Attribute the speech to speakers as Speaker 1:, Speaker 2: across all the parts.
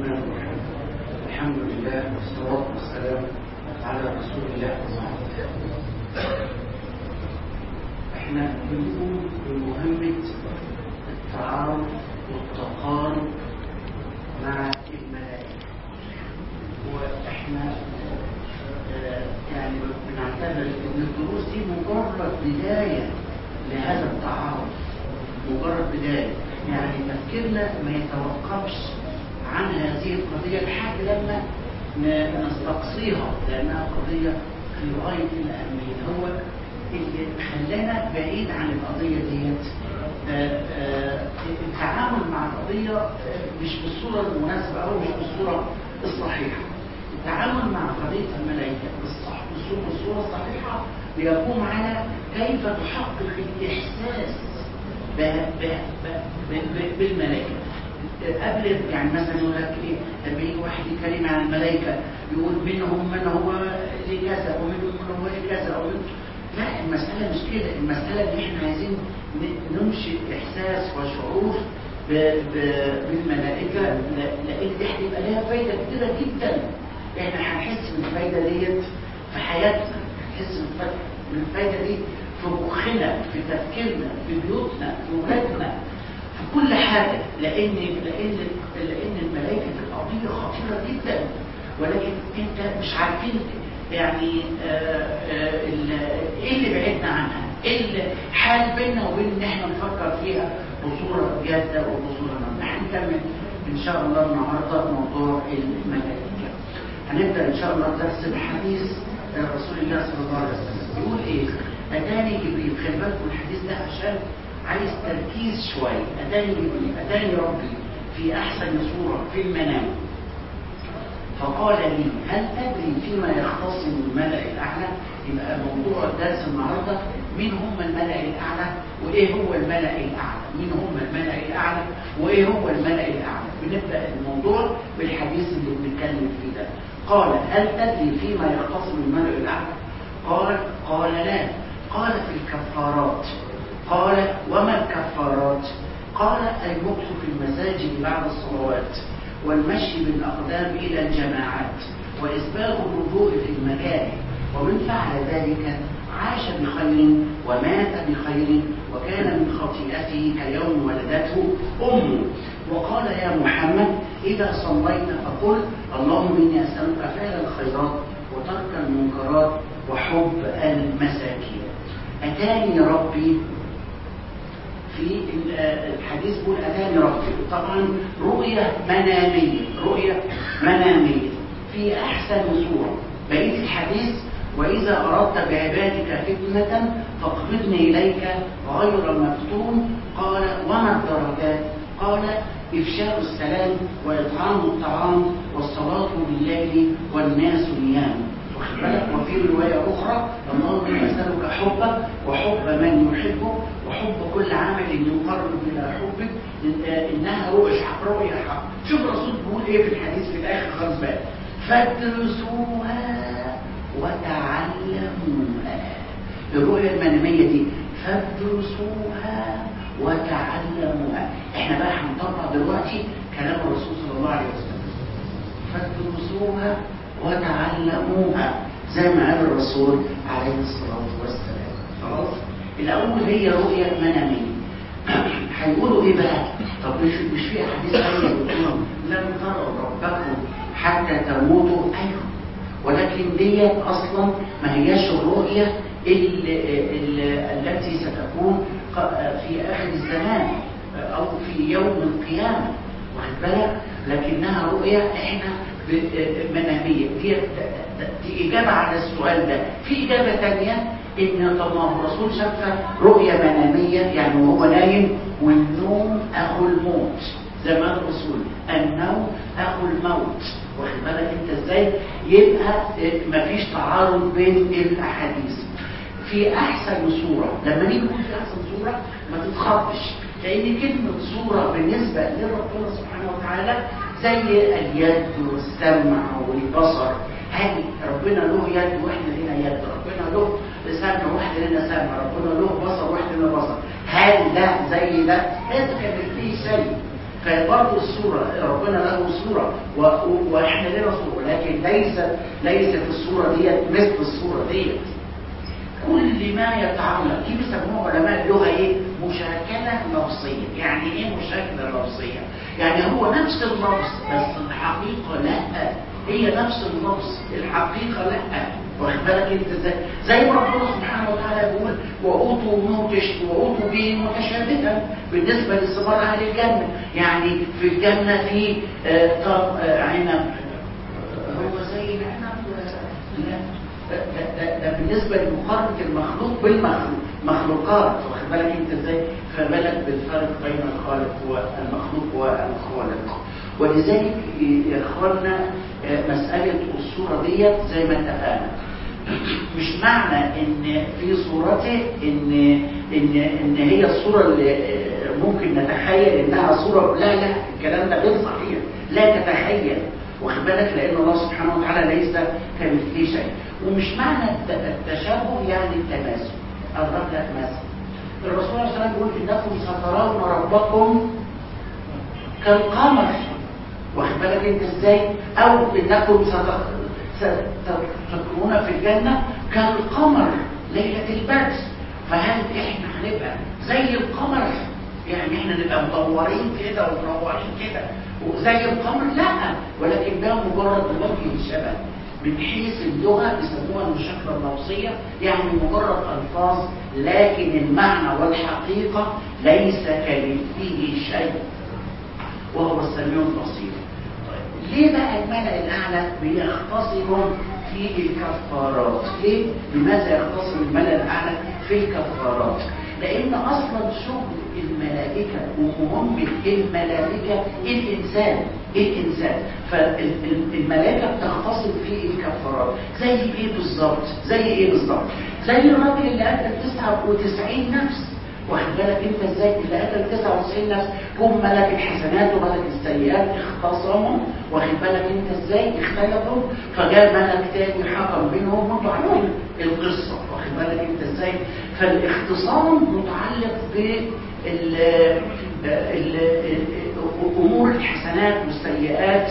Speaker 1: الرحمن الرحيم الحمد لله والصلاة والسلام على رسول الله احنا بنقوم بمهمة التعارف والتقارب مع الملائكة واحنا آه، يعني بنعتبر ان الدروس دي مجرد بداية لهذا التعارف مجرد بداية يعني تفكيرنا ما يتوقفش عن هذه القضية لحد لما ن- نستقصيها لأنها قضية في غاية الأهمية هو اللي خلانا بعيد عن القضية ديت آه، آه، التعامل مع القضية آه، مش بالصورة المناسبة أو مش بالصورة الصحيحة التعامل مع قضية الملائكة بالصح بالصورة بالصورة الصحيحة بيقوم على كيف تحقق الإحساس ب- ب- ب- ب- بالملائكة قبل يعني مثلا يقول لك ايه لما يجي واحد يتكلم عن الملائكة يقول منهم من هو لكذا ومنهم من هو لكذا أو من- لا المسألة مش كده المسألة ان احنا عايزين ن- ننشئ إحساس وشعور ب- ب- بالملائكة ل- لأن دي هتبقى لها فايدة كتيرة جدا احنا هنحس بالفايدة ديت في حياتنا هنحس بالف- بالفايدة دي في مخنا في تفكيرنا في بيوتنا في ولادنا في كل حاجة لأن لأن لأن الملائكة دي قضية خطيرة جدا ولكن أنت مش عارفين يعني آه، آه، ال- ايه اللي بعدنا عنها ايه اللي حال بيننا وبين ان احنا نفكر فيها بصورة جادة وبصورة نظرية هنكمل ان شاء الله النهارده موضوع الملائكة هنبدأ ان شاء الله درس بحديث رسول الله صلى الله عليه وسلم يقول ايه اتاني جبريل خلي بالكم الحديث ده عشان عايز تركيز شوية اتاني جبريل اتاني ربي في احسن صورة في المنام فقال لي هل تدري فيما يختصم الملأ الأعلى يبقى موضوع الدرس النهارده مين هم الملأ الأعلى وإيه هو الملأ الأعلى مين هم الملأ الأعلى وإيه هو الملأ الأعلى بنبدأ الموضوع بالحديث اللي بنتكلم فيه ده قال هل تدري فيما يختصم الملأ الأعلى قال قال لا قال في الكفارات قال وما الكفارات قال المكث في المساجد بعد الصلوات والمشي بالأقدام إلى الجماعات وإسباغ الوضوء في المكاره ومن فعل ذلك عاش بخير ومات بخير وكان من خطيئته كيوم ولدته أمه وقال يا محمد إذا صليت فقل اللهم إني أسألك فعل الخيرات وترك المنكرات وحب المساكين أتاني ربي في الحديث بيقول أتاني ربي طبعا رؤية منامية رؤية منامية في أحسن صورة بقية الحديث وإذا أردت بعبادك فتنة فاقبضني إليك غير مفتون قال وما الدرجات قال إفشاء السلام وإطعام الطعام والصلاة بالليل والناس نيام واخد بالك وفي رواية أخرى اللهم إني أسألك حبك وحب من يحبك وحب كل عمل يقرب إلى حبك إن- إنها رؤية حق رؤية حق شوف الرسول بيقول إيه في الحديث في الآخر خالص بقى فادرسوها وتعلموها الرؤية المنامية دي فادرسوها وتعلموها احنا بقى هنطبق دلوقتي كلام الرسول صلى الله عليه وسلم فادرسوها وتعلموها زي ما قال الرسول عليه الصلاة والسلام خلاص الأول هي رؤية منامية هيقولوا ايه بقى طب مش مش في احاديث ثانيه بتقول لن تروا ربكم حتى تموتوا ايوه ولكن ديت اصلا ما هياش الرؤيه ال- ال- التي ستكون ق- في اخر الزمان او في يوم القيامه واخد بالك لكنها رؤيه احنا ب- مناميه دي دي اجابه على السؤال ده في اجابه ثانيه ان طب ما هو الرسول شاف رؤيه مناميه يعني وهو نايم والنوم اخو الموت زي ما قال الرسول النوم اخو الموت واخد بالك انت ازاي يبقى مفيش تعارض بين الاحاديث في احسن صوره لما نيجي نقول في احسن صوره ما تتخضش لان كلمه صوره بالنسبه لربنا سبحانه وتعالى زي اليد والسمع والبصر هل ربنا له يد واحنا لنا يد ربنا له سمع واحنا لنا سمع ربنا له بصر واحنا لنا بصر هل ده زي ده لازم كان فيه شيء فبرضه الصورة ربنا له صورة و... و... واحنا لنا صورة لكن ليست ليست الصورة ديت مثل الصورة ديت كل ما يتعلق دي بيسموها علماء اللغة ايه مشاكلة لفظية يعني ايه مشاكلة لفظية يعني هو نفس اللفظ بس الحقيقة لا هي نفس اللفظ الحقيقة لا واخد بالك انت ازاي زي ما ربنا سبحانه وتعالى بيقول واوتوا موتش واوتوا به متشابها بالنسبه لثمار اهل الجنه يعني في الجنه في آه، طب آه، عنب هو زي العنب لا ده, ده, ده بالنسبه لمقارنه المخلوق بالمخلوقات واخد بالك انت ازاي فبالك بالفرق بين الخالق والمخلوق والخالق ولذلك يا اخوانا آه، مساله الصوره ديت زي ما اتفقنا مش معنى ان في صورته ان ان ان هي الصوره اللي ممكن نتخيل انها صوره لا لا الكلام ده غير صحيح لا تتخيل واخد بالك لان الله سبحانه وتعالى ليس كمثله شيء ومش معنى التشابه يعني التماثل اضرب لك مثل الرسول صلى الله عليه وسلم يقول انكم سترون ربكم كالقمر واخد بالك انت ازاي او انكم ستكونون في الجنة كالقمر ليلة البدر فهل احنا هنبقى زي القمر يعني احنا نبقى مدورين كده ومنورين كده وزي القمر لا ولكن ده مجرد وجه الشبه من حيث اللغة بيسموها المشاكلة اللفظية يعني مجرد ألفاظ لكن المعنى والحقيقة ليس كمثله شيء وهو السميع البصير ليه بقى الملأ الأعلى بيختصروا في الكفارات ليه؟ لماذا يختصر الملأ الأعلى في الكفارات لأن أصلا شغل الملائكة ومهمة الملائكة الإنسان الإنسان فالملائكة بتختصر في الكفارات زي إيه بالظبط؟ زي إيه بالظبط؟ زي الراجل اللي قتل 99 نفس واخد بالك انت ازاي اللي قتل 99 نفس جم ملك الحسنات وملك السيئات اختصموا واخد بالك انت ازاي اختلفوا فجاء ملك تاني حكم بينهم وانتوا عارفين القصه واخد بالك انت ازاي فالاختصام متعلق بال امور الحسنات والسيئات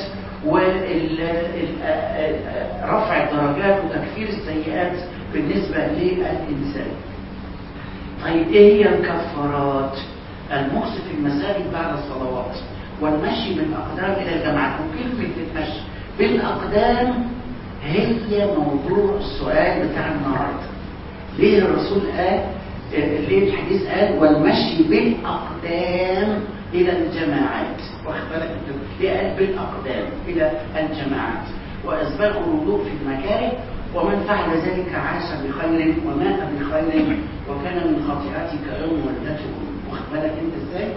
Speaker 1: ورفع الدرجات وتكفير السيئات بالنسبه للانسان طيب ايه هي الكفارات المكس في المساجد بعد الصلوات والمشي بالأقدام إلى الجماعات وكلمة المشي بالأقدام هي موضوع السؤال بتاع النهارده ليه الرسول قال ليه الحديث قال والمشي بالأقدام إلى الجماعات واخد بالك ليه قال بالأقدام إلى الجماعات وأسباب الوضوء في المكاره ومن فعل ذلك عاش بخير ومات بخير وكان من خطيئتك يوم ولدته واخد بالك انت ازاي؟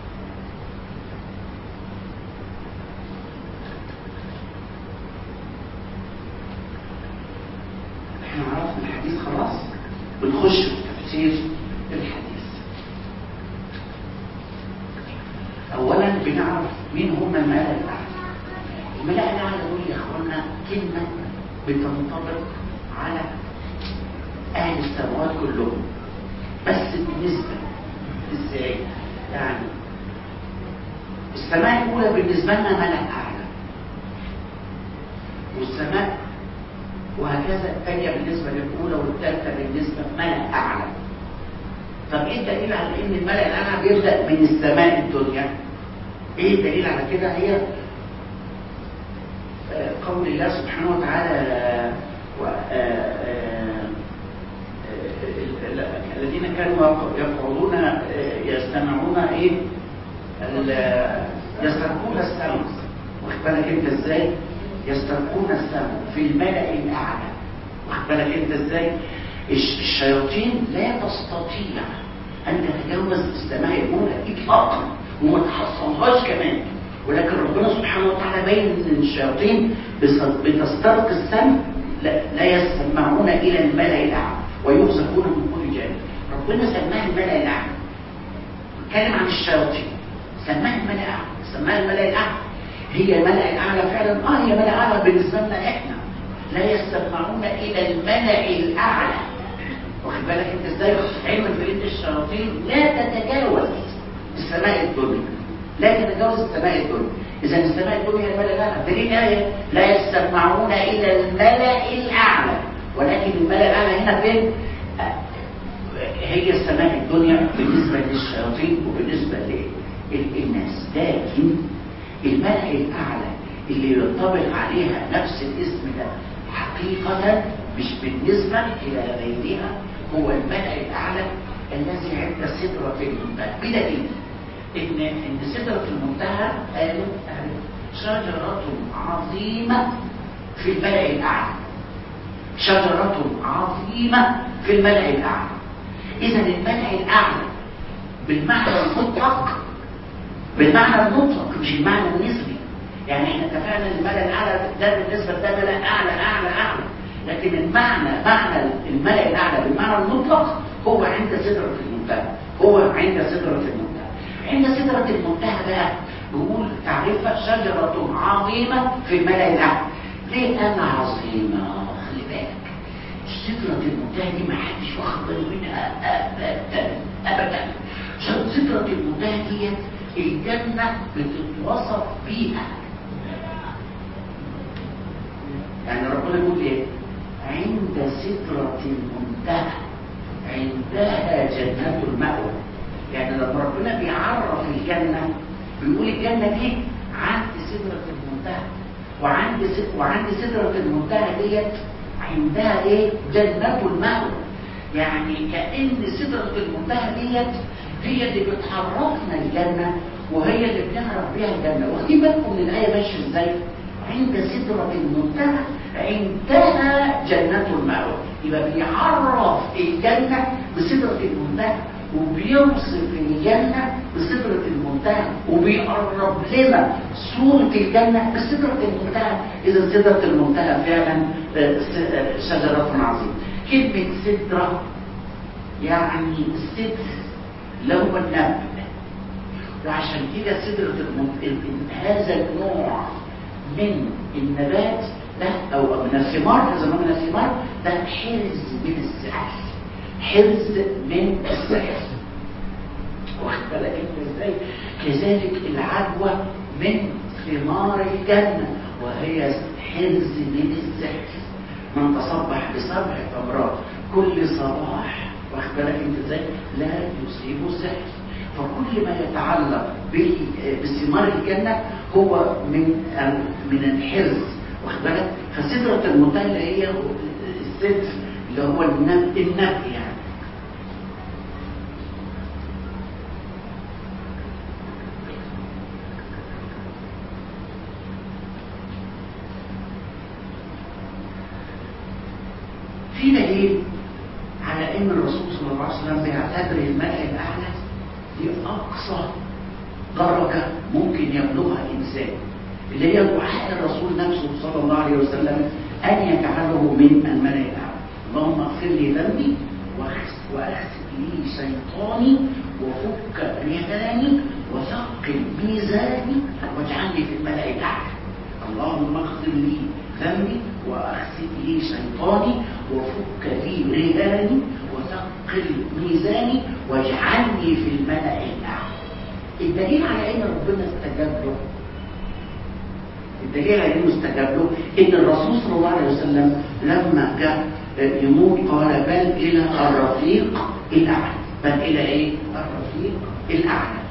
Speaker 1: احنا عرفنا الحديث خلاص بنخش في تفسير الحديث اولا بنعرف مين هم الملأ الاعلى الملأ الاعلى دول يا اخوانا كلمه بتنطبق على اهل السماوات كلهم بس بالنسبه ازاي يعني السماء الاولى بالنسبه لنا ملأ اعلى والسماء وهكذا الثانيه بالنسبه للاولى والثالثه بالنسبه ملأ اعلى طب ايه الدليل على ان الملأ الاعلى بيبدا من السماء الدنيا ايه الدليل على كده هي قول الله سبحانه وتعالى الذين كانوا يقعدون يستمعون ايه يسترقون السمع واخد بالك انت ازاي يسترقون السمع في الملأ الاعلى واخد بالك انت ازاي الشياطين لا تستطيع ان تتجاوز السماء الاولى اطلاقا وما تحصلهاش كمان ولكن ربنا سبحانه وتعالى بين ان الشياطين بتسترق السمع لا, لا يسمعون الى الملأ الاعلى ويرزقون من كل جانب ربنا سماها الملأ الاعلى اتكلم عن الشياطين سماها الملأ الاعلى سماها الملأ الاعلى هي الملأ الاعلى فعلا اه هي ملأ اعلى بالنسبه لنا احنا لا يسمعون الى الملأ الاعلى واخد بالك انت ازاي علما بان الشياطين لا تتجاوز السماء الدنيا
Speaker 2: لا تتجاوز السماء الدنيا اذا السماء الدنيا هي الملأ الاعلى دليل ايه لا يستمعون الى الملأ الاعلى ولكن الملأ الاعلى هنا فين هي السماء الدنيا بالنسبة للشياطين وبالنسبة للناس لكن الملأ الأعلى اللي ينطبق عليها نفس الاسم ده حقيقة مش بالنسبة إلى غيرها هو الملأ الأعلى الذي عند سدرة المنتهى بدليل إن إن سدرة المنتهى قالوا شجرة عظيمة في الملأ الأعلى شجرة عظيمة في الملأ الأعلى إذا الملأ الأعلى بالمعنى المطلق بالمعنى المطلق مش المعنى النسبي يعني احنا اتفقنا ان الملأ الأعلى ده بالنسبة ده ملأ أعلى أعلى أعلى لكن المعنى معنى الملأ الأعلى بالمعنى المطلق هو عند سدرة المنتهى هو عند سدرة المنتهى عند سدرة المنتهى بقى بيقول تعريفها شجرة عظيمة في الملأ الأعلى ليه أنا عظيمة خلي بالك سدرة المنتهى دي ما حدش واخد باله منها ابدا ابدا سدرة المنتهى دي الجنة بتتوصف بيها يعني ربنا يقول ايه عند سدرة المنتهى عندها جنة المأوى يعني لما ربنا بيعرف الجنة بيقول الجنة دي عند سدرة المنتهى وعند وعند سدرة المنتهى ديت عندها ايه جنة المأوى يعني كأن سدرة المنتهى ديت هي اللي بتحركنا الجنة وهي اللي بنعرف بيها الجنة واخدين بالكم من الآية ماشية ازاي عند سدرة المنتهى عندها جنة المأوى يبقى بيعرف الجنة بسدرة المنتهى وبيوصف الجنة بسدرة المنتهى وبيقرب لنا صورة الجنة بسدرة المنتهى إذا سدرة المنتهى فعلا شجرة عظيمة كلمة سدرة يعني السدر اللي هو النبل وعشان كده سدرة المنتهى هذا النوع من النبات ده أو من الثمار هذا النوع من الثمار ده حرز من السحر حرز من السحر واخد بالك انت ازاي كذلك العدوى من ثمار الجنة وهي حرز من السحر من تصبح بسبع تمرات كل صباح واخد بالك انت ازاي لا يصيب السحر فكل ما يتعلق بثمار الجنة هو من من الحرز واخد بالك فسدرة المنتهى اللي هي الستر اللي هو النب النب يعني في دليل على ان الرسول صلى الله عليه وسلم بيعتبر الملأ الاعلى دي اقصى درجة ممكن يبلغها الانسان اللي هي دعاء الرسول نفسه صلى الله عليه وسلم ان يجعله من الملأ الاعلى اللهم اغفر لي ذنبي واغسل لي شيطاني وفك رهاني وثقل ميزاني واجعلني في الملأ الاعلى اللهم اغفر لي ذنبي واغسل لي شيطاني وفك لي رهاني وثقل ميزاني واجعلني في الملأ الأعلى الدليل على ان ربنا استجاب له الدليل على انه استجاب له ان الرسول صلى الله عليه وسلم لما جاء يموت قال بل الى الرفيق الاعلى بل الى ايه الرفيق الاعلى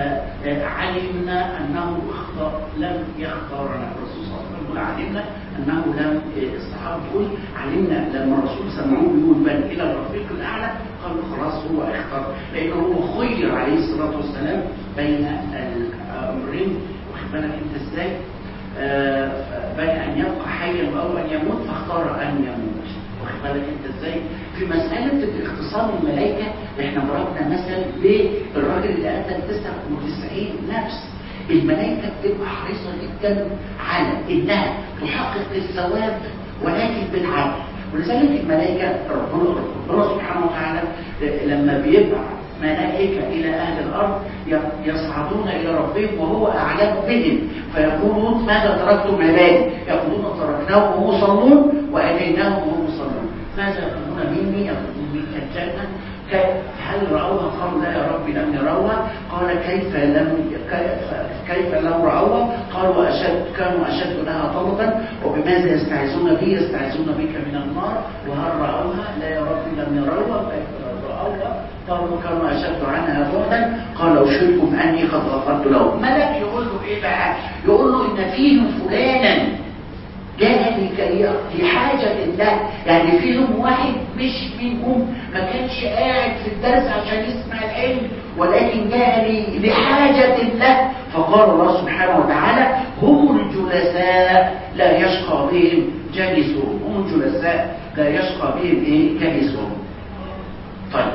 Speaker 2: فعلمنا انه اخطا لم يختارنا الرسول صلى الله عليه وسلم علمنا انه لم الصحابه تقول علمنا لما الرسول سمعوه بيقول بل الى الرفيق الاعلى قالوا خلاص هو اختار لانه هو خير عليه الصلاه والسلام بين الامرين واخد بالك انت ازاي آه بين ان يبقى حيا او ان يموت فاختار ان يموت واخد بالك انت ازاي في مساله اختصام الملائكه احنا ضربنا مثل بالراجل اللي قتل 99 نفس الملائكه بتبقى حريصه جدا على انها تحقق الثواب ولكن بالعدل ولذلك الملائكه ربنا ربنا سبحانه وتعالى لما بيبعث ملائكة إلى أهل الأرض يصعدون إلى ربهم وهو أعلم بهم فيقولون ماذا تركتم عبادي يقولون تركناهم وهم يصلون وأتيناهم وهم يصلون ماذا يقولون مني يقولون منك الجنة هل رأوها قالوا لا يا رب لم يروها قال كيف لم كيف لو رأوها قالوا أشد كانوا أشد لها طلبا وبماذا يستعيذون بي يستعيذون بك من النار وهل رأوها لا يا رب لم يروها كيف لو رأوها قالوا كانوا أشد عنها بعدا قال أشهدكم أني قد غفرت لهم ملك يقول له إيه بقى يقول له إن فيهم فلانا جاء لكي لحاجة له يعني فيهم واحد مش منهم ما كانش قاعد في الدرس عشان يسمع العلم ولكن جاء لي لحاجة له فقال الله سبحانه وتعالى هم الجلساء لا يشقى بهم جالسهم هم الجلساء لا يشقى بهم ايه جالسهم طيب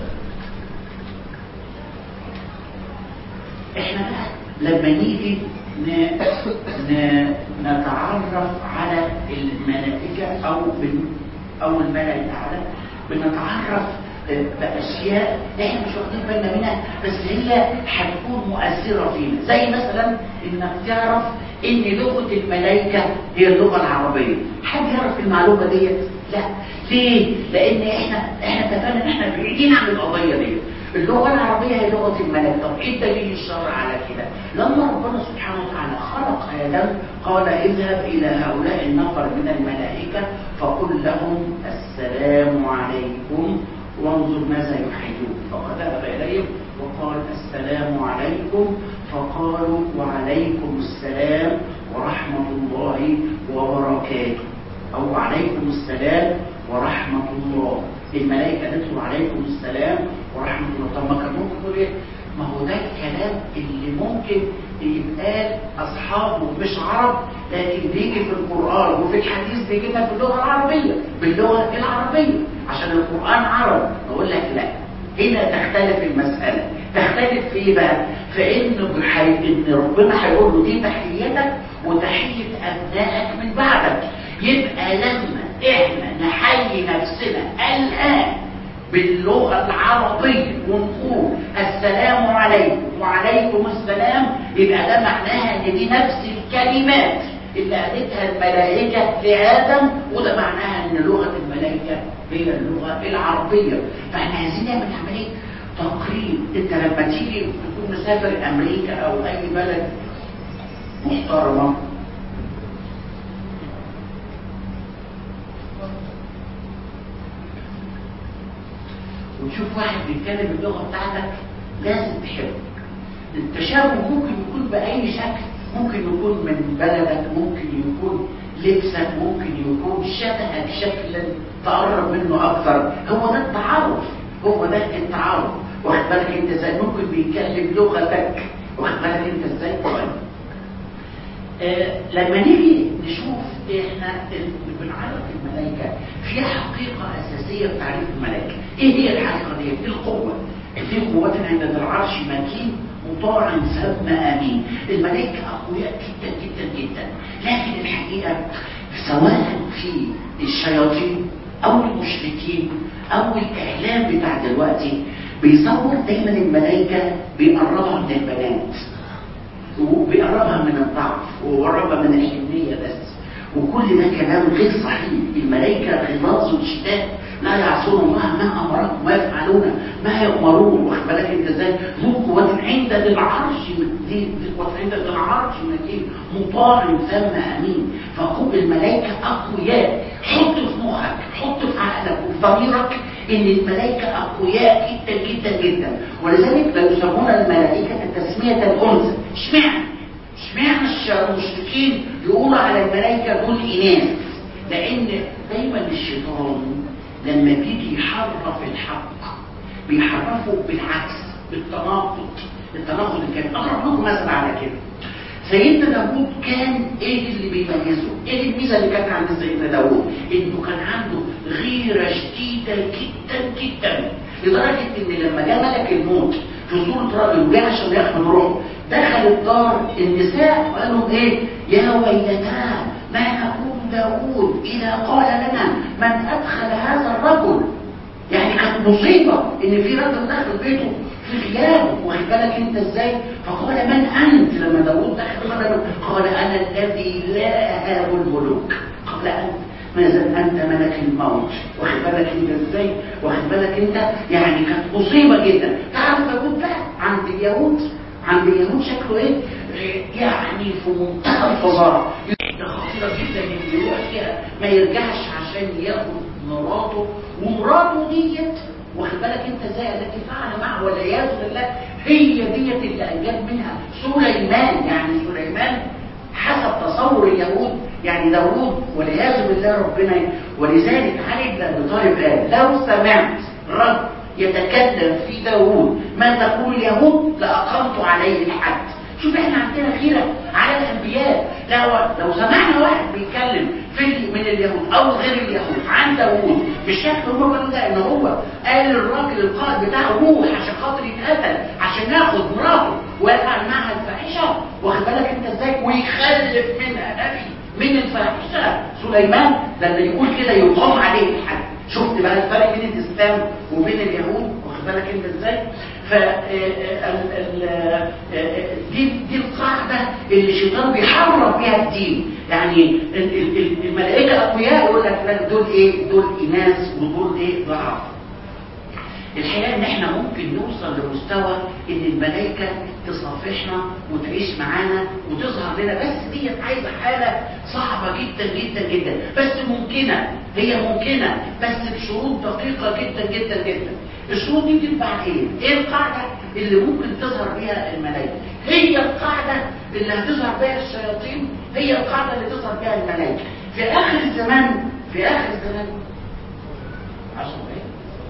Speaker 2: احنا بقى لما نيجي ن... ن... نتعرف على الملائكة أو بن... أو الملأ الأعلى بنتعرف بأشياء احنا مش واخدين بالنا منها بس هي هتكون مؤثرة فينا زي مثلا انك تعرف ان لغة الملائكة هي اللغة العربية حد يعرف المعلومة ديت؟ لا ليه؟ لان احنا احنا اتفقنا ان احنا بعيدين عن القضية ديت اللغة العربية هي لغة الملك طب ايه الدليل الشرع على كده لما ربنا سبحانه وتعالى خلق آدم قال اذهب إلى هؤلاء النفر من الملائكة فقل لهم السلام عليكم وانظر ماذا يحيون فقد ذهب إليهم وقال السلام عليكم فقالوا وعليكم السلام ورحمة الله وبركاته أو عليكم السلام ورحمة الله الملائكة تدخل عليكم السلام ورحمة الله طب ما كان ممكن تقول ايه ما هو ده الكلام اللي ممكن يتقال اصحابه مش عرب لكن بيجي في القرآن وفي الحديث بيجي لنا باللغة العربية باللغة العربية عشان القرآن عرب نقول لك لا هنا تختلف المسألة تختلف في ايه بقى في ان بحي... ان ربنا هيقول له دي تحيتك وتحية ابنائك من بعدك يبقى لما احنا نحيي نفسنا الان باللغة العربية ونقول السلام عليكم وعليكم السلام يبقى ده معناها ان دي نفس الكلمات اللي قالتها الملائكة لآدم وده معناها ان لغة الملائكة هي اللغة العربية فاحنا عايزين نعمل عملية تقريب انت لما تيجي تكون مسافر امريكا او اي بلد محترمة وتشوف واحد بيتكلم اللغة بتاعتك لازم تحبه التشابه ممكن يكون بأي شكل ممكن يكون من بلدك ممكن يكون لبسك ممكن يكون شبهك شكلا تقرب منه أكثر هو ده التعارف هو ده التعارف واخد بالك انت ازاي ممكن بيتكلم لغتك واخد بالك انت ازاي طيب آه لما نيجي نشوف احنا بنعرف الملائكه في حقيقه اساسيه في تعريف الملائكه ايه هي الحقيقه دي القوه في قوة عند ذي العرش مكين مطاع ثم امين الملائكه اقوياء جدا جدا جدا لكن الحقيقه سواء في الشياطين او المشركين او الاعلام بتاع دلوقتي بيصور دايما الملائكه بيقربها من البنات وبيقربها من الضعف وبيقربها من الحنيه بس وكل ده كلام غير صحيح الملائكه غلاظ شداد لا يعصون الله ما امرهم ما يفعلون ما يؤمرون واخد بالك انت ازاي ذو قوه عند ذي العرش دي قوه عند ذي العرش مكين مطاع ثم امين فقوم الملائكه اقوياء حط في مخك حط في عقلك وفي ضميرك ان الملائكه اقوياء جدا جدا جدا ولذلك لا يسمون الملائكه تسميه الانثى اشمعنى اشمعنى المشركين يقولوا على الملائكه دول اناث لان دايما الشيطان لما بيجي يحرف الحق بيحرفه بالعكس بالتناقض التناقض الكامل اضرب لكم مثلا على كده سيدنا داوود كان ايه اللي بيميزه ايه الميزه اللي كانت عند سيدنا داوود انه كان عنده غيره شديده جدا جدا لدرجه ان لما جاء ملك الموت في صوره راجل وجاء عشان ياخد روحه دخل الدار النساء وقال لهم ايه يا ويلتاه ما نقول داوود إذا قال لنا من أدخل هذا الرجل يعني كانت مصيبة إن في رجل دخل بيته في غيابه واخد بالك أنت إزاي فقال من أنت لما داوود دخل قال قال أنا الذي لا أهاب الملوك قبل أن ما زال انت ملك الموت واخد بالك انت ازاي واخد بالك انت يعني كانت مصيبه جدا تعرف داوود بقى عند اليهود عند اليهود شكله ايه يعني في منتهى الفظاعه ده خطيره جدا ان يروح فيها ما يرجعش عشان ياخد مراته ومراته ديت واخد بالك انت ازاي التي فعل معه والعياذ بالله هي ديت اللي انجب منها سليمان يعني سليمان حسب تصور اليهود يعني داوود والعياذ بالله ربنا ولذلك علي بن ابي طالب قال لو سمعت رب يتكلم في داوود ما تقول اليهود لاقمت عليه الحد شوف احنا عندنا غيره على الانبياء لو لو سمعنا واحد بيتكلم في من اليهود او غير اليهود عن داوود بالشكل اللي هو ده ان هو قال للراجل القائد بتاعه روح عشان خاطر يتقتل عشان ياخد مراته ويفعل معها الفاحشه واخد بالك انت ازاي ويخلف منها نبي من الفاحشه سليمان لما يقول كده يقام عليه الحد شفت بقى الفرق بين الاسلام وبين اليهود واخد بالك انت ازاي ف دي دي القاعده اللي الشيطان بيحرر بيها الدين يعني الملائكه اقوياء يقول لك لا دول ايه دول اناث ودول ايه ضعف الحقيقه ان احنا ممكن نوصل لمستوى ان الملائكه تصافحنا وتعيش معانا وتظهر لنا بس ديت عايزه حاله صعبه جدا جدا جدا بس ممكنه هي ممكنه بس بشروط دقيقه جدا جدا جدا الشروط دي بتبقى ايه؟ ايه القاعده اللي ممكن تظهر بيها الملائكه؟ هي القاعده اللي هتظهر بيها الشياطين هي القاعده اللي تظهر بيها الملائكه في اخر الزمان في اخر الزمان 10 ايه؟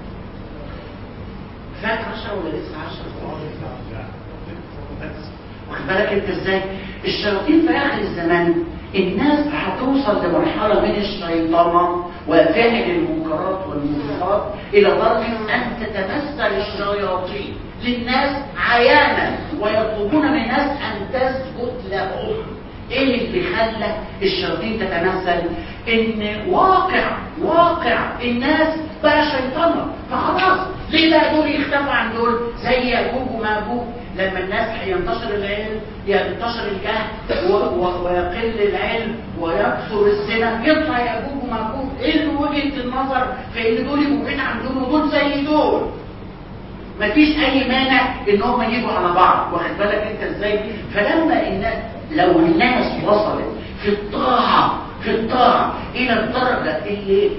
Speaker 2: فات 10 ولا لسه 10 واخد بالك انت ازاي الشياطين في اخر الزمان الناس هتوصل لمرحله من الشيطانه وفعل المنكرات والمنكرات الى درجه ان تتمثل الشياطين للناس عيانا ويطلبون من الناس ان تسجد لهم ايه اللي خلى الشياطين تتمثل ان واقع واقع الناس بقى شيطانه فخلاص ليه بقى دول يختفوا عن دول زي ياجوج وماجوج لما الناس هينتشر العلم ينتشر الجهل ويقل العلم ويكثر الزنا يطلع ياجوج وماجوج ايه وجهه النظر في ان دول يبقوا بعيد عن دول ودول زي دول مفيش اي مانع ان هم يجوا على بعض واخد بالك انت ازاي فلما الناس لو الناس وصلت في الطاعه في الطاعة إلى الدرجة اللي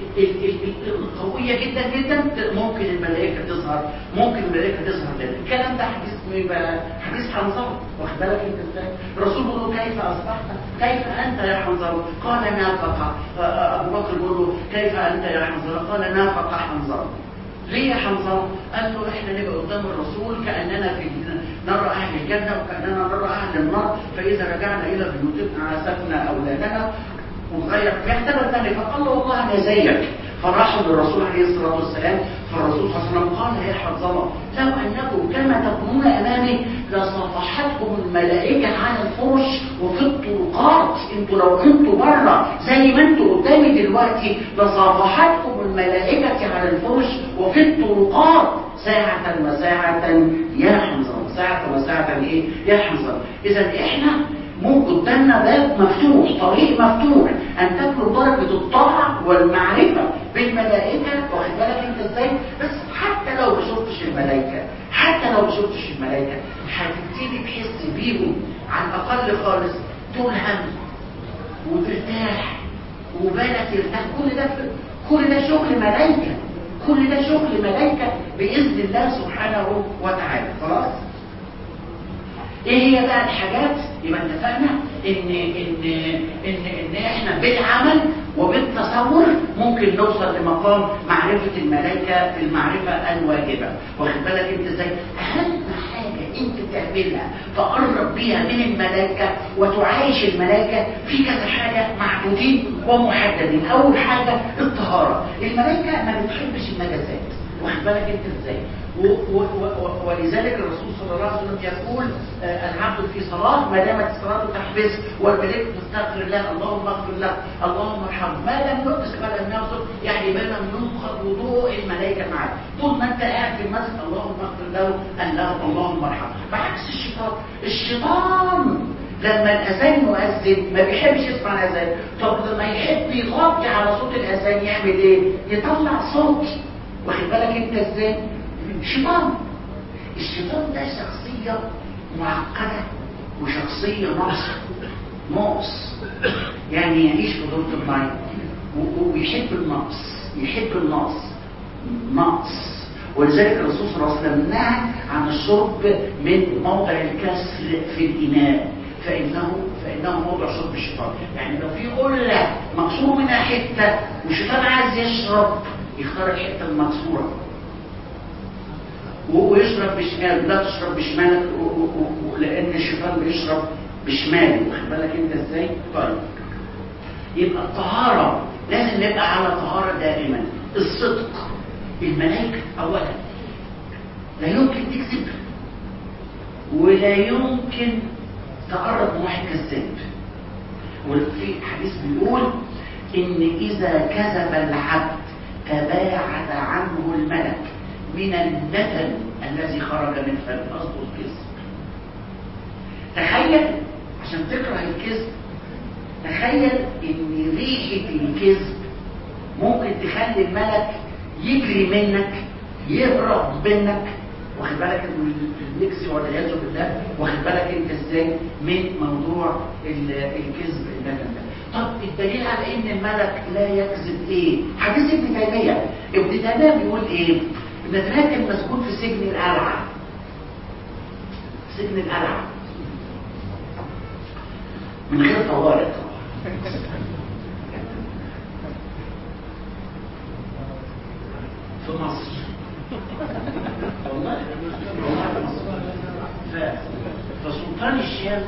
Speaker 2: القوية جدا جدا ممكن الملائكة تظهر ممكن الملائكة تظهر لنا الكلام ده حديث مين بقى؟ حديث حنظلة واخد بالك أنت إزاي؟ الرسول بيقول له كيف أصبحت؟ كيف أنت يا حنظلة؟ قال نافق أبو بكر بيقول له كيف أنت يا حنظلة؟ قال نافق حنظلة ليه يا حنظلة؟ قال له احنا نبقى قدام الرسول كأننا في نرى أهل الجنة وكأننا نرى أهل النار فإذا رجعنا إلى بيوتنا عسفنا أولادنا وغير فاعتبر ذلك فقال له والله انا زيك فراحوا للرسول عليه الصلاه والسلام فالرسول صلى الله عليه وسلم قال يا حنظله لو انكم كما تكونون امامي لصافحتكم الملائكه على الفرش وفي الطرقات انتوا لو كنتوا بره زي ما انتوا قدامي دلوقتي لصافحتكم الملائكه على الفرش وفي الطرقات ساعة وساعة يا حنظله ساعة وساعة ايه يا حنظله اذا احنا مو قدامنا باب مفتوح طريق مفتوح ان تدخل درجة الطاعة والمعرفة بالملائكة واخد بالك انت ازاي بس حتى لو ما شفتش الملائكة حتى لو ما شفتش الملائكة هتبتدي تحس بيهم على الاقل خالص تلهم وترتاح وبالك يرتاح كل ده كل ده شغل ملائكة كل ده شغل ملائكة بإذن الله سبحانه وتعالى خلاص ايه هي بقى الحاجات يبقى اتفقنا ان ان ان ان احنا بالعمل وبالتصور ممكن نوصل لمقام معرفة الملائكة المعرفة الواجبة واخد بالك انت ازاي اهم حاجة انت تعملها تقرب بيها من الملائكة وتعايش الملائكة في كذا حاجة محدودين ومحددين اول حاجة الطهارة الملائكة ما بتحبش النجاسات واخد بالك انت ازاي ولذلك الرسول صلى الله عليه وسلم يقول آه العبد في صلاة ما دامت الصلاة تحبس والملائكة تستغفر الله اللهم اغفر له اللهم ارحمه ما لم يحدث ما لم يغفر يعني ما لم ينقض وضوء الملائكة معك طول ما انت قاعد في المسجد اللهم اغفر له الله اللهم ارحمه بعكس الشيطان الشيطان لما الاذان يؤذن ما بيحبش يسمع الاذان طب لما يحب يغطي على صوت الاذان يعمل ايه يطلع صوت واخد بالك انت ازاي شيطان الشيطان ده شخصيه معقده وشخصيه ناقصه ناقص يعني يعيش في دورة المعين ويحب النقص يحب النقص نقص ولذلك الرسول صلى الله عليه وسلم نهى عن الشرب من موضع الكسر في الإناء فإنه فإنه موضع شرب الشيطان يعني لو في قلة مكسور منها حتة والشيطان عايز يشرب يختار الحتة المكسورة ويشرب بشمال لا تشرب بشمالك لأن الشيطان بيشرب بشماله واخد بالك انت ازاي؟ طيب يبقى الطهارة لازم نبقى على طهارة دائما الصدق الملائكة أولا لا يمكن تكذب ولا يمكن تقرب من واحد كذاب وفي حديث بيقول إن إذا كذب العبد تباعد عنه الملك من الندم الذي خرج من فم قصده الكذب تخيل عشان تكره الكذب تخيل ان ريحة الكذب ممكن تخلي الملك يجري منك يهرب منك واخد بالك الميكس والعياذ بالله واخد بالك انت ازاي من موضوع الكذب الندم ده طب الدليل على ان الملك لا يكذب ايه حديث ابن تيميه ابن تيميه بيقول ايه ابن تيميه كان مسجون في سجن القلعه سجن القلعه من غير طوارئ في مصر والله والله في مصر فسلطان الشام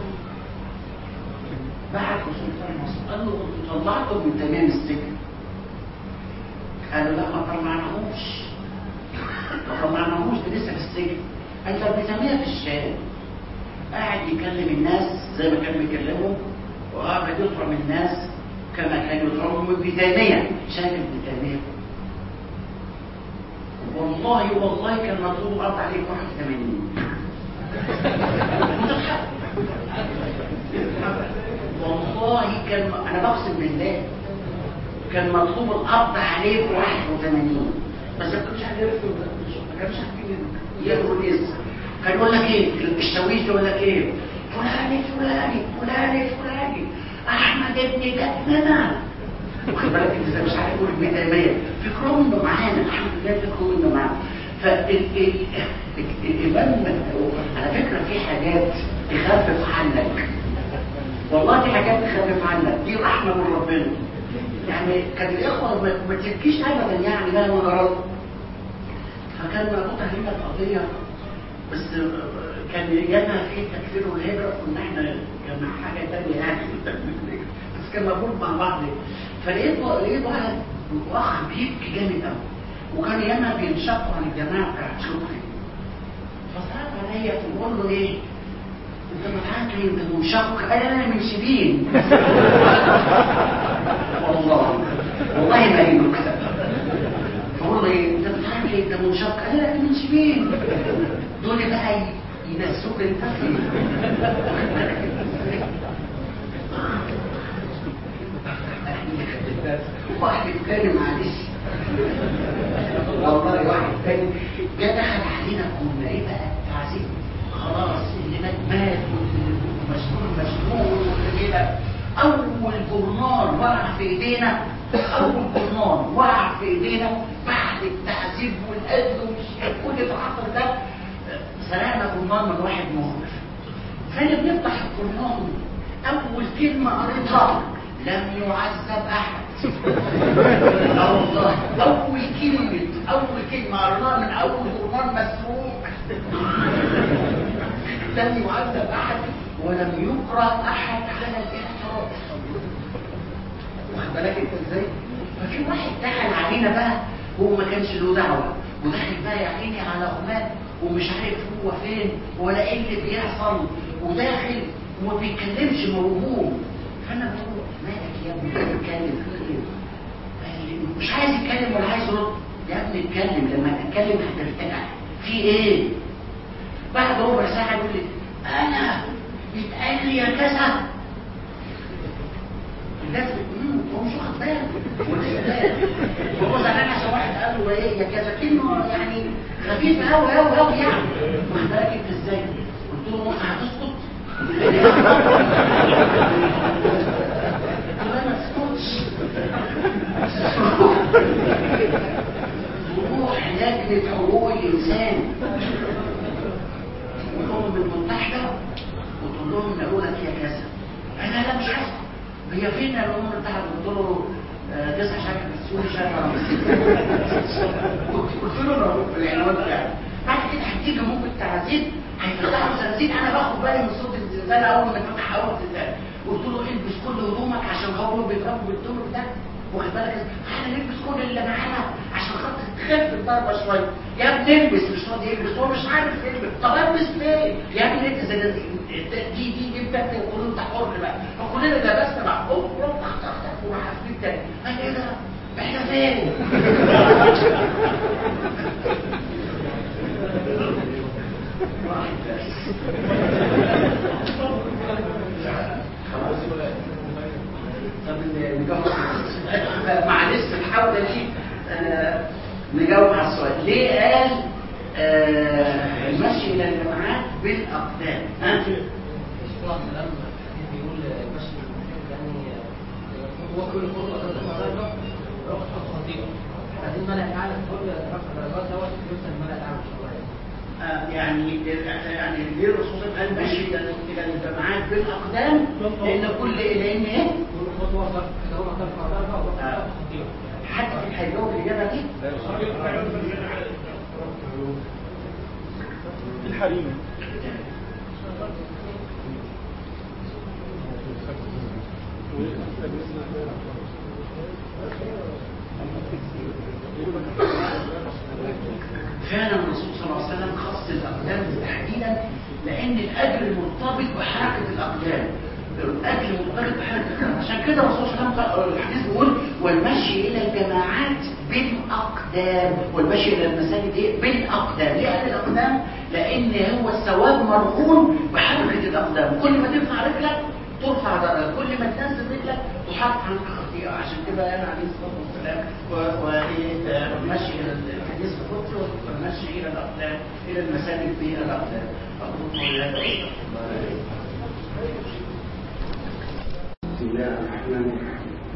Speaker 2: بعت لسلطان مصر قال له انتوا طلعتوا من تمام السجن قالوا لا ما طلعناهوش ما طلعناهوش ده لسه في السجن قال طب بتمام في الشام قاعد يكلم الناس زي ما كان بيكلمهم وقاعد يطعم الناس كما كان يطعمهم ابن تيميه شايف ابن تيميه والله والله كان مطلوب الارض عليه 81 والله كان انا بقسم بالله كان مطلوب القبض عليه 81 بس ما كنتش عارف ما كانش عارفين ياخدوا الاسم كان يقول لك ايه الشاويش يقول لك ايه فلاني فلاني فلاني فلاني احمد ابن جدنا واخد بالك انت مش عارف يقول ابن تيميه فكرهم انه معانا الحمد لله فكرهم انه معانا فالامام على فكره في حاجات تخفف عنك والله دي حاجات تخفف عنك دي رحمه من ربنا يعني كان الاخوه ما تبكيش ابدا يعني مهما غلط فكان مربوطه هنا القضيه بس كان جانا في تكفير والهجرة كنا احنا كان حاجة تانية يعني بس كان مربوط مع بعض فلقيت لقيت واحد واخ بيبكي جامد قوي وكان ياما بينشقوا عن الجماعة بتاعت شكري فصعب عليا فبقول له ايه انت بتعاكلي انت منشق قال انا من شبين والله والله ما هي نكته فقول له ايه انت بتعاكلي انت منشق قال انا من شبين دول بقى ينسوك الفخر واحد تاني معلش والله واحد تاني جه دخل علينا كنا ايه بقى تعذيب خلاص اللي مات مات والمسؤول مسؤول كده اول جرنان وقع في ايدينا اول جرنان وقع في ايدينا بعد التعذيب والقتل وكل العصر ده سرقنا جرنان من واحد مهر فانا بنفتح الجرنان اول كلمه قريتها لم يعذب احد اه والله اول كلمه اول كلمه قريناها من اول جرنان مسروق لم يعذب احد ولم يكره احد على الاعتراف واخد بالك انت ازاي ففي واحد دخل علينا بقى هو ما كانش له دعوه وداخل بقى يا عيني على امات ومش عارف هو فين ولا ايه اللي بيحصل وداخل وما بيتكلمش موهوم فانا بقول مالك يا ابني بتتكلم في ايه مش عايز يتكلم ولا عايز يرد يا ابني اتكلم لما تتكلم هترتجع في ايه بعد ربع ساعه يقول لي انا يتقال لي يا كذا الناس بتقول هو مش واخد باله هو زمان عشان واحد قال له ايه يا كذا كلمه يعني خفيفه قوي قوي قوي يعني واخد بالك انت ازاي؟ قلت له انت هتسكت؟ قال لي ما تسكتش روح لجنه حقوق الانسان والامم المتحده وتقول لهم نقول لك يا كذا انا لا مش عارف هي فين الامم المتحده قلت له آه، تسع شكل السوري شكل قلت له انا في الاعلانات بتاعتي بعد كده هتيجي ممكن التعازيز هيفتحوا زنازين انا باخد بالي من صوت الزلزال اول ما فتح اول زلزال قلت له البس كل هدومك عشان هو بيضربوا بالدور ده واخد بالك احنا نلبس كل اللي معانا عشان خاطر تخف الضربه شويه يا ابني البس مش راضي يلبس هو مش عارف يلبس طب البس ليه يا ابني انت زنازين دي دي دي بتاعتي وقولوا انت حر بقى فكلنا لبسنا بقى اوب اوب اخ اخ اخ وراح حاسبين تاني قال ايه ده احنا فين خلاص طب نجاوب معلش الحاولة دي آه، نجاوب على السؤال ليه قال آه، المشي الى الجماعات بالاقدام ها؟
Speaker 3: مش طبعا كلام بيقول ماشي يعني هو كل خطوه تطلع درجه رقم خطوه خطيره عايزين ملأ اعلى كل رقم درجات دوت يوصل ملأ اعلى ان شاء الله
Speaker 2: آه، يعني يعني ليه الرسول قال مشي الى إلى الجماعات بالاقدام لان كل لان ايه؟
Speaker 3: كل خطوه درجه ترفع درجه ورقم
Speaker 2: آه.
Speaker 3: خطيره
Speaker 2: حتى في الحجاب الاجابه دي
Speaker 4: الحريم
Speaker 2: فعلا الرسول صلى الله عليه وسلم خص الاقدام تحديدا لان الاجر مرتبط بحركه الاقدام الاجر مرتبط بحركه الاقدام عشان كده الرسول صلى الله عليه وسلم الحديث بيقول والمشي الى الجماعات بالاقدام والمشي الى المساجد إيه؟ بالاقدام ليه قال الاقدام لان هو الثواب مرهون بحركه الاقدام كل ما ترفع رجلك ترفع درجه كل ما تنزل رجلك تحط عنك خطيئه عشان كده قال عليه الصلاه والسلام والمشي الى الحديث القدسي والمشي الى الاقدام الى المساجد بالاقدام اقول قولي هذا
Speaker 1: بسم الله الرحمن الرحيم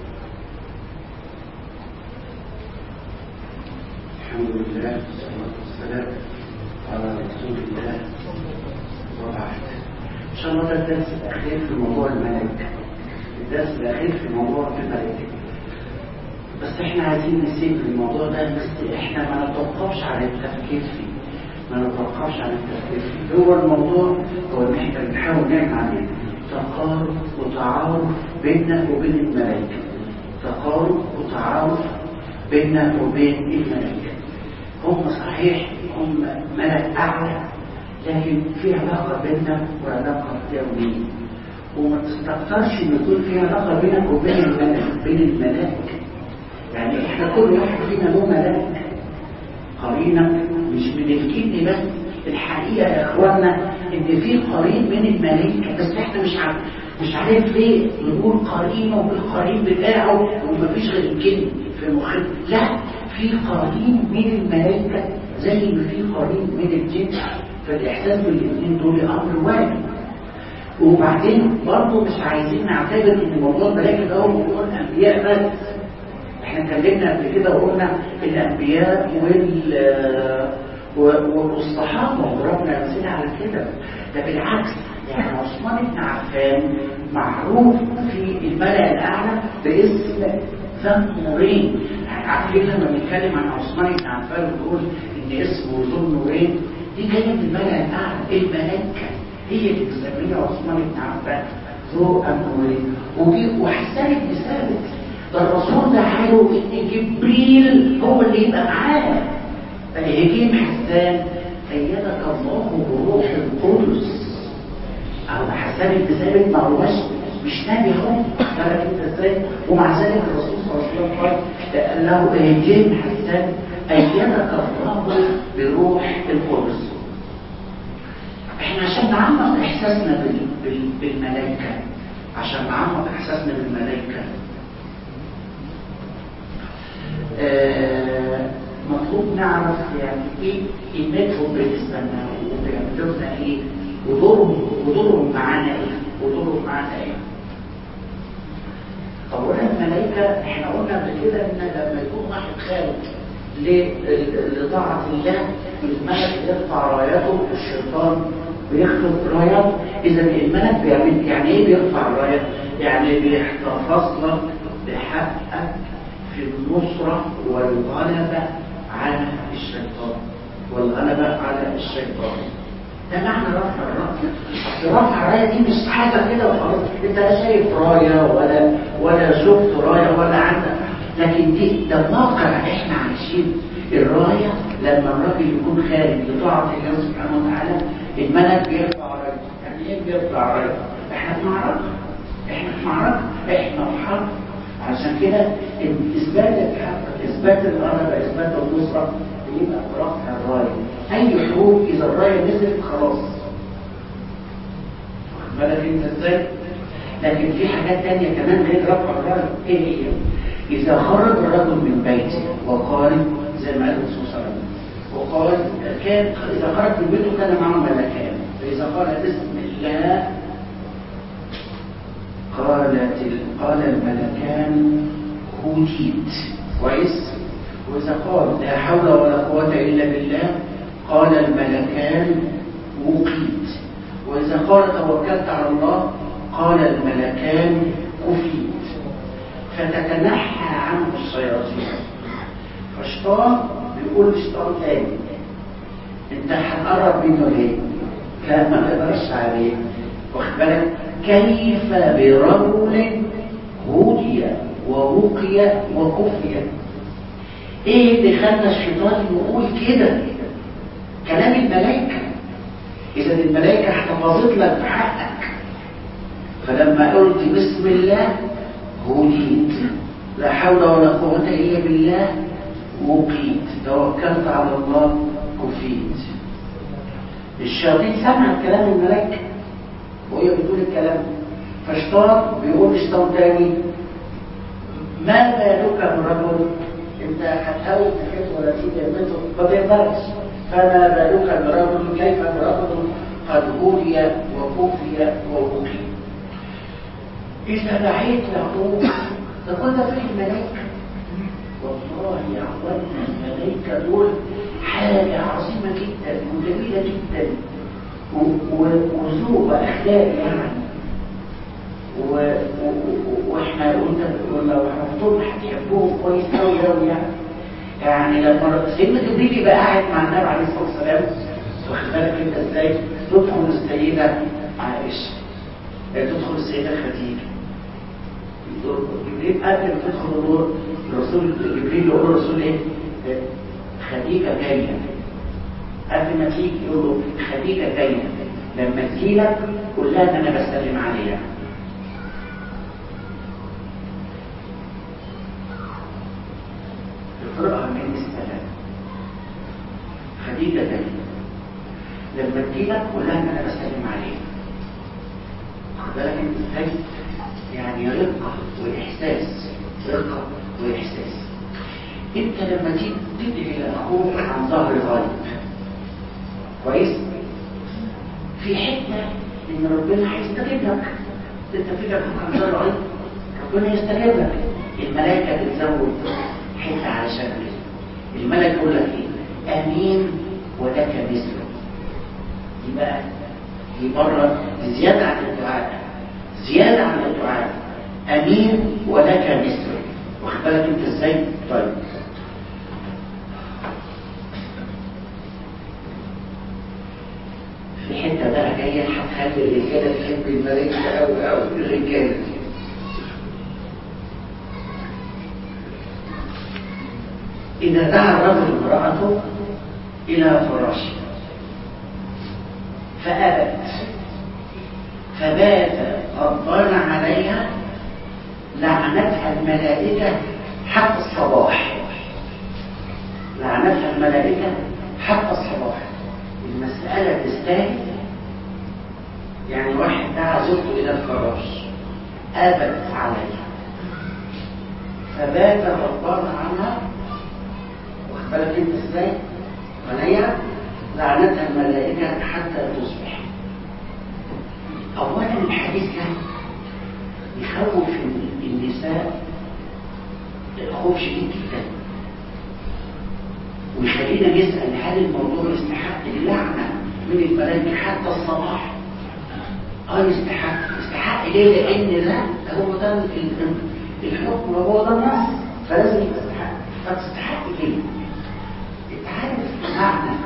Speaker 1: الحمد لله والصلاة والسلام على رسول الله وبعد إن شاء الله ده الدرس الأخير في موضوع الملائكة الدرس الأخير في موضوع الملائكة بس احنا عايزين نسيب الموضوع ده بس احنا ما نتوقفش على التفكير فيه ما نتوقفش على التفكير فيه هو الموضوع هو ان احنا بنحاول نعمل عليه تقارب وتعارف بيننا وبين الملائكة تقارب وتعارف بيننا وبين الملائكة هم صحيح هم ملك أعلى لكن في علاقة بيننا وعلاقة يومية وما تستكترش ان يكون في علاقة بينك وبين الملك بين الملائكة يعني احنا كل واحد فينا له ملاك قرينك مش من الجن بس الحقيقة يا اخوانا ان في قرين من الملائكة بس احنا مش عارف مش عارف ليه نقول قرينه بالقرين بتاعه ومفيش غير الجن في مخنا لا في قرين من الملائكة زي ما في قرين من الجن فالاحساس بالاثنين دول امر واحد وبعدين برضه مش عايزين نعتبر ان موضوع الملائكة ده هو موضوع الانبياء بس احنا اتكلمنا قبل كده وقلنا الانبياء وال و- والصحابه وضربنا امثله على كده ده بالعكس يعني عثمان بن عفان معروف في الملأ الاعلى باسم ذا النورين يعني عارفين لما بنتكلم عن عثمان بن عفان ونقول ان اسمه ذو النورين دي جايه من الملأ الاعلى الملائكه هي اللي بتسميه عثمان بن عفان ذو النورين ودي وحسان بن ثابت ده الرسول ده حاله ان جبريل هو اللي يبقى معاه فيجي حسان ايدك الله بروح القدس او حسان بن ثابت ما هوش مش نبي اهو بالك انت ازاي ومع ذلك الرسول صلى الله عليه وسلم قال قال له ايجين حسان ايدك الله بروح القدس احنا عشان نعمق احساسنا بال-
Speaker 2: بال- بالملائكة عشان نعمق إحساسنا بالملائكة آه، مطلوب نعرف يعني ايه قيمتهم بالنسبه لنا وبيعملوا لنا ايه ودورهم ودورهم معانا ايه ودورهم معانا ايه اولا الملائكه احنا قلنا قبل كده ان لما يكون واحد خارج ل- لطاعه الله الملك يرفع رايته الشيطان بيخفض رايته اذا الملك بيعمل يعني ايه بيرفع رايه يعني بيحتفظ لك بحقك في النصرة والغلبة على الشيطان والغلبة على الشيطان ده معنى رفع الراية أصل رفع الراية دي مش حاجة كده وخلاص انت لا شايف راية ولا ولا شفت راية ولا عندك لكن دي ده واقع احنا عايشين الراية لما الراجل يكون خارج لطاعة الله سبحانه وتعالى الملك بيرفع رايته يعني ايه بيرفع رايته؟ احنا في معركة احنا في معركة احنا في حرب عشان كده اثبات الحق اثبات الغلبه اثبات النصره بيبقى برفع الرايه اي حروب اذا الرايه نزلت خلاص واخد بالك انت ازاي لكن في حاجات تانية كمان غير رفع الرايه ايه هي اذا خرج الرجل من بيته وقال زي ما قال الرسول صلى الله عليه وسلم وقال كان اذا خرج من بيته كان معه ملكان فاذا قال بسم الله قالت قال الملكان هديت كويس واذا قال لا حول ولا قوه الا بالله قال الملكان وقيت واذا قال توكلت على الله قال الملكان كفيت فتتنحى عنه الشياطين فالشيطان بيقول للشيطان تاني انت هتقرب منه ليه؟ لا ما تقدرش عليه واخد بالك كيف برجل هدي ووقي وكفي ايه اللي خلى الشيطان يقول كده كلام الملائكه اذا الملائكه احتفظت لك بحقك فلما قلت بسم الله هديت لا حول ولا قوه الا بالله وقيت توكلت على الله كفيت الشياطين سمعت كلام الملائكه وهي بتقول الكلام فاشتاط بيقول اشتاط تاني ما بالك برجل انت هتحاول تحس ولا تيجي يمته ما بيقدرش فما بالك برجل كيف برجل قد هدي وكفي ووقي اذا دعيت له تقول ده فيه الملائكه والله يا اخوانا الملائكه دول حاجه عظيمه جدا وجميله جدا وذوق واخلاق يعني و... و... واحنا قلنا لو حفظتهم هتحبوهم كويس قوي قوي يعني يعني لما سيدنا جبريل يبقى قاعد مع النبي عليه الصلاه والسلام واخد بالك انت ازاي تدخل السيده عائشه تدخل السيده خديجه جبريل قبل ما تدخل النور الرسول جبريل يقول الرسول ايه؟ خديجه جايه قبل ما تيجي يقول له خديجه جايه لما تجيلك قول لها ان انا بسلم عليها اقرأها من السلام خديجه جايه لما تجيلك قول لها ان انا بسلم عليها خد بالك انت ازاي؟ يعني رقه واحساس رقه واحساس انت لما تيجي تدعي لاخوك عن ظهر غيب كويس في حته ان ربنا هيستجيب لك انت في لك عن ظهر غيب ربنا يستجيب لك الملائكه بتزود حته علشان كده الملك يقول لك ايه امين ولك مثله يبقى دي بره زياده عن الدعاء زياده عن الدعاء امين ولك مثله واخد بالك انت ازاي طيب في حته بقى جايه هتخلي الرجاله تحب الملائكه قوي قوي الرجاله اذا دعا الرجل امراته الى فراشه فابت فبات غضبان عليها لعنتها الملائكه حتى الصباح لعنتها الملائكه حتى الصباح المسألة تستاهل يعني واحد دعا زوجته الى الفراش ابت عليه فبات غضبان عنها واخد بالك انت ازاي؟ فهي لعنتها الملائكه حتى تصبح اولا الحديث ده يخوف النساء خوف شديد جدا ويخلينا نسال هل الموضوع يستحق اللعنه من الملائكه حتى الصباح اه يستحق يستحق ليه لان ده هو ده ال- الحكم وهو ده النص فلازم يبقى يستحق فتستحق ليه انت عارف معنى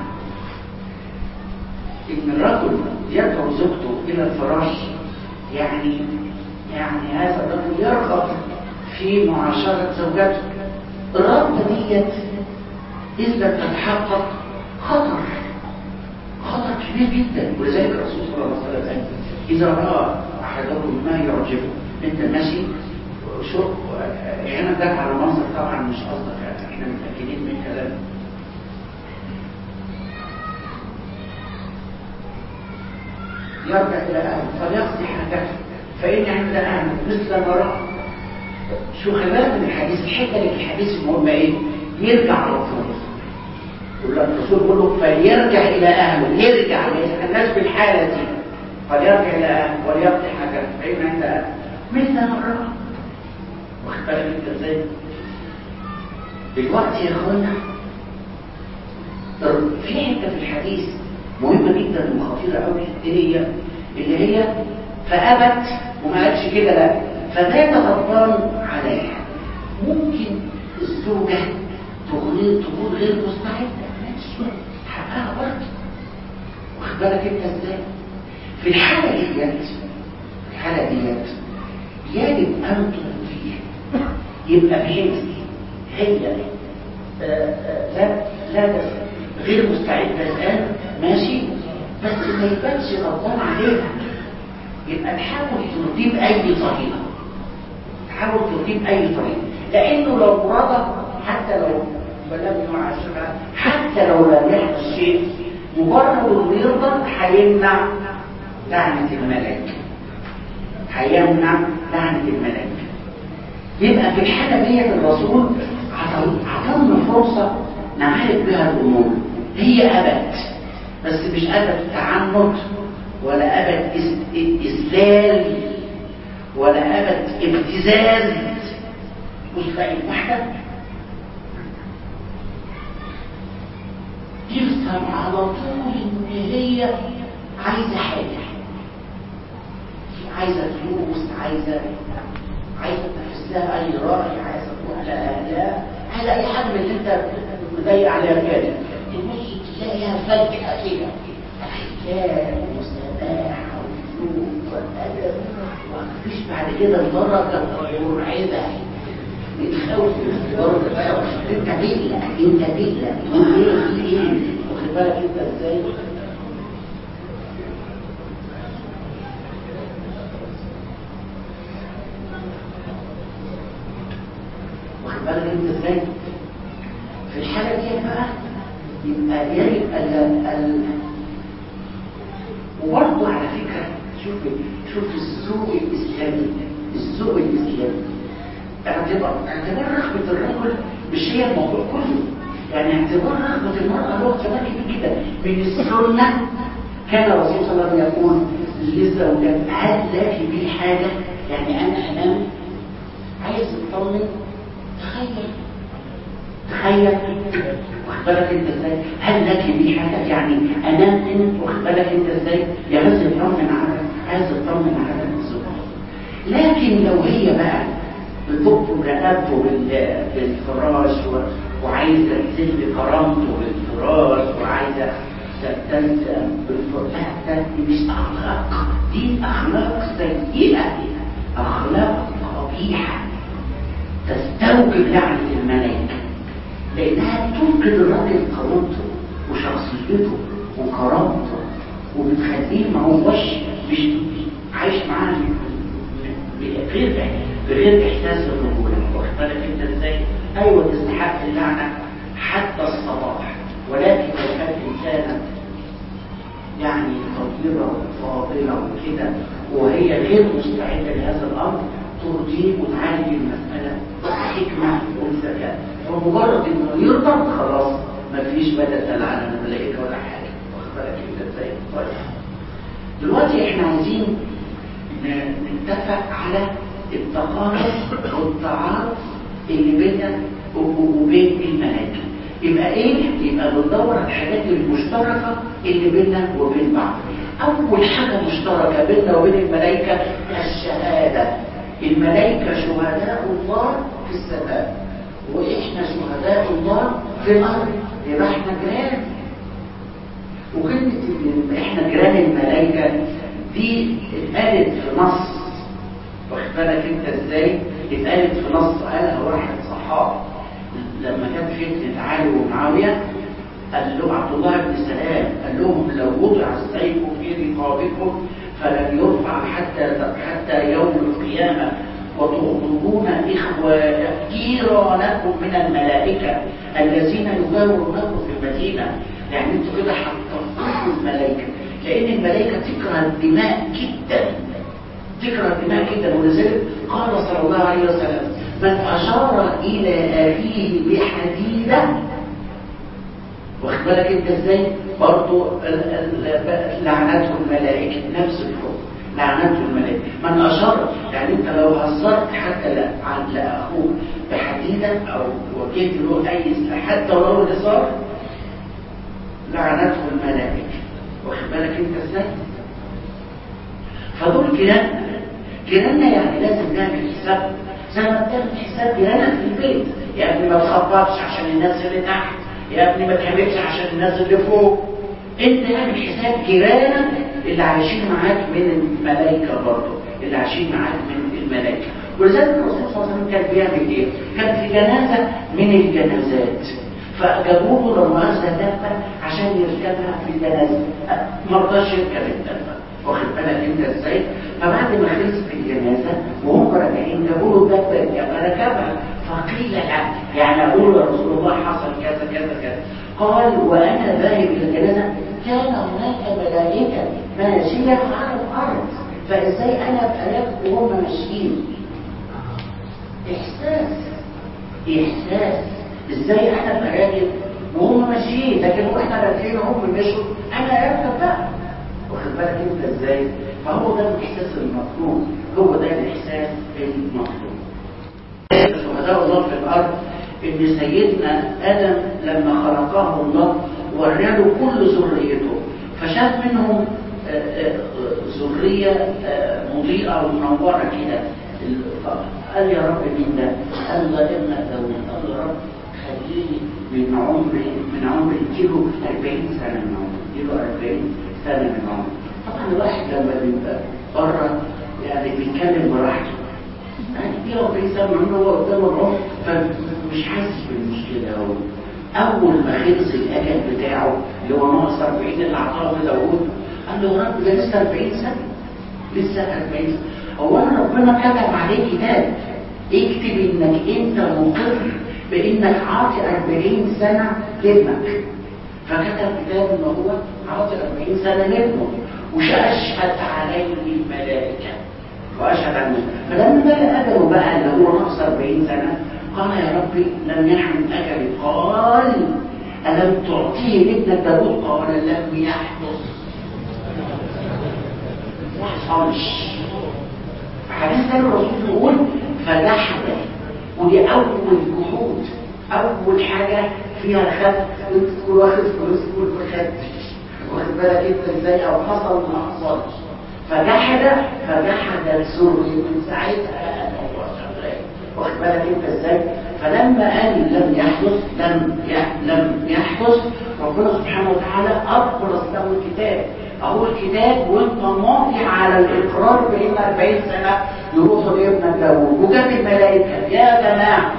Speaker 2: ان الرجل يدعو زوجته الى الفراش يعني يعني هذا الرجل يرغب في معاشرة زوجته الرغبة ديت إذ لم تتحقق خطر خطر كبير جدا ولذلك الرسول صلى الله عليه وسلم قال إذا رأى أحدكم ما يعجبه أنت ماشي شو يعني ده على منظر طبعا مش قصدك احنا متأكدين من كلامه يرجع إلى أهله فليقضي حاجته فإن عند أهله مثل ما رأى شو خلال من الحديث الحته اللي في الحديث المهمه ايه يرجع على طول يقول لك الرسول بيقول له فليرجع الى اهله يرجع ما يتحناش بالحاله دي فليرجع الى اهله وليقضي حاجته فان عند اهله مثل ما رأى واخد بالك انت ازاي دلوقتي يا اخوانا في حته في الحديث مهمه جدا وخطيره قوي اللي هي اللي هي فابت وما قالش كده لا فمات غضبان عليها ممكن الزوجه تغير تكون غير مستعده نفس حقها برضه واخد بالك انت ازاي في الحاله ديت في الحاله ديت يجب ان تغطيه يبقى بحيث هي آه، آه، لا لا بس غير مستعدة الآن ماشي بس ما يبانش غضبان عليها يبقى تحاول ترضيه بأي طريقة تحاول ترضيه بأي طريقة لأنه لو رضى حتى لو بلغني مع الشباب حتى لو لم يحدث شيء مجرد انه يرضى هيمنع لعنة الملائكة هيمنع لعنة الملائكة يبقى في الحالة ديت الرسول عطلنا فرصة نعالج بها الأمور هي أبت بس مش أبت تعنت ولا أبت إس- إذلال ولا أبت ابتزاز بص تلاقي واحدة تفهم على طول إن هي عايزة حاجة عايزة فلوس عايزة عايزة تنفذ لها أي رأي عايزة تروح لأهلها عايزة أي حاجة من اللي أنت مضايق عليها كده تبص تلاقيها فجأة كده أحكام وسماحة وفلوس وأدب ومفيش بعد كده درجة مرعبة بتخوف درجة بقى أنت بيلا أنت بيلا إيه إيه واخد بالك أنت إزاي؟ واخد بالك انت ازاي في الحاله دي بقى يبقى يجب ال ال وبرضه على فكره شوف شوف الذوق الاسلامي الذوق الاسلامي اعتبار اعتبار رغبه الرجل مش هي الموضوع كله يعني اعتبار رغبه المراه له اعتبار كبير جدا من السنه كان الرسول صلى الله عليه وسلم يقول للزوجات هل لك بي حاجه يعني انا انام عايز تطمن تخيل تخيل واخد بالك انت ازاي هل لك بي حاجه يعني انام انت واخد بالك انت ازاي يا بس اطمن على عايز اطمن على الزوج لكن لو هي بقى بتبقى رقبته بال- بالفراش و- وعايزه تزيد بكرامته بالفراش وعايزه تلتزم بالفراش لا ده دي مش اخلاق دي اخلاق سيئه اخلاق قبيحه تستوجب لعنة الملائكة لأنها بتنقذ الراجل كرامته وشخصيته وكرامته وبتخليه ما هوش مش عايش معاه بغير بغير إحساس الرجولة واخد بالك أنت إزاي؟ أيوه تستحق اللعنة حتى الصباح ولكن لو كان إنسانا يعني طيبة وفاضلة وكده وهي غير مستعدة لهذا الأمر ترضيه وتعالج المسألة بحكمة وذكاء فمجرد إنه يرضى خلاص مفيش بدأ تلعن الملائكة ولا حاجة واخد بالك انت ازاي؟ طيب دلوقتي احنا عايزين ن- نتفق على التقارب والتعارف اللي بيننا و- وبين الملائكة يبقى ايه؟ يبقى بندور على الحاجات المشتركة اللي بيننا وبين بعض أول حاجة مشتركة بيننا وبين الملائكة الشهادة الملائكة شهداء الله في السماء وإحنا شهداء الله في الأرض يبقى إحنا جيران وكلمة إن إحنا جيران الملائكة دي اتقالت في نص واخد بالك أنت إزاي؟ اتقالت في نص قالها واحد صحابي لما كان فتنة علي ومعاوية قال له عبد الله بن سلام قال لهم لو وضع السيف في رقابكم فلن يرفع حتى حتى يوم القيامة وتخرجون إخوة جيرانكم من الملائكة الذين يجاورونكم في المدينة يعني انتوا كده هتنقذوا الملائكة لأن الملائكة تكره الدماء جدا تكره الدماء جدا ولذلك قال صلى الله عليه وسلم من أشار إلى أخيه بحديدة واخد بالك انت ازاي برضه لعنته الملائكه نفس الحكم لعنته الملائكه من اشار يعني انت لو هزرت حتى لا عن لاخوك بحديده او وجدت له اي سلاح حتى ولو هزار لعنته الملائكه واخد بالك انت ازاي فدول جيراننا جيراننا يعني لازم نعمل حساب زي ما بتعمل حساب جيرانك في البيت يا ابني ما تخبطش عشان الناس اللي تحت يا ابني ما تعملش عشان الناس اللي فوق انت اعمل حساب جيرانك اللي عايشين معاك من الملائكه برضه اللي عايشين معاك من الملائكه ولذلك الرسول صلى الله عليه وسلم كان بيعمل ايه؟ كان في جنازه من الجنازات فجابوا له مؤاخذه دابه عشان يركبها في الجنازه ما رضاش يركب الدابه واخد بالك انت ازاي؟ فبعد ما خلصت الجنازه وهم راجعين جابوا له دابه يبقى ركبها فقيل لا يعني اقول يا رسول الله حصل كذا كذا كذا قال وانا ذاهب الى الجنازه كان هناك ملائكه ماشيه على الارض فازاي انا ابقى راكب وهم ماشيين احساس احساس ازاي انا ابقى راكب وهم ماشيين لكن واحنا راكبين هم مشوا انا راكب بقى واخد بالك انت ازاي فهو ده الاحساس المطلوب هو ده الاحساس المطلوب شهداء الله في الارض ان سيدنا ادم لما خلقه الله وراله كل ذريته فشاف منهم ذريه مضيئه ومنوره كده قال يا رب مين ده؟ قال له ابن داوود قال له يا رب خليني من عمري من عمري اديله 40 سنه من عمري اديله 40 سنه من عمري طبعا الواحد لما بيبقى بره يعني بيتكلم براحته يعني دي 40 سنه من عمره هو قدام العمر فمش حاسس بالمشكله هو اول ما خلص الاجل بتاعه اللي هو ناقص 40 اللي اعطاه لداوود قال له يا رب ده لسه 40 سنه لسه 40 سنه هو انا ربنا كتب عليك كتاب اكتب انك انت مقر بانك عاطي 40 سنه لابنك فكتب كتاب ان هو عاطي 40 سنه لابنه واشهد عليه الملائكه واشهد على الملائكه فلما بقى اجله بقى اللي هو ناقص 40 سنه قال يا ربي لم يحمل اجلي قال الم تعطيه لابنك داوود قال لم يحدث ما حصلش حديث ده الرسول يقول فجحد ودي اول جهود اول حاجه فيها خد كل واخد فلوس كل ما خدش واخد بالك انت ازاي او حصل ما حصلش فجحد فجحد سوري من ساعتها انا هو شغال واخد بالك انت ازاي فلما قال لم يحدث لم لم يحدث ربنا سبحانه وتعالى ابرز له الكتاب اهو الكتاب وانت ماضي على الاقرار بان 40 سنه يروحوا لابنك داوود وجاب الملائكه يا جماعه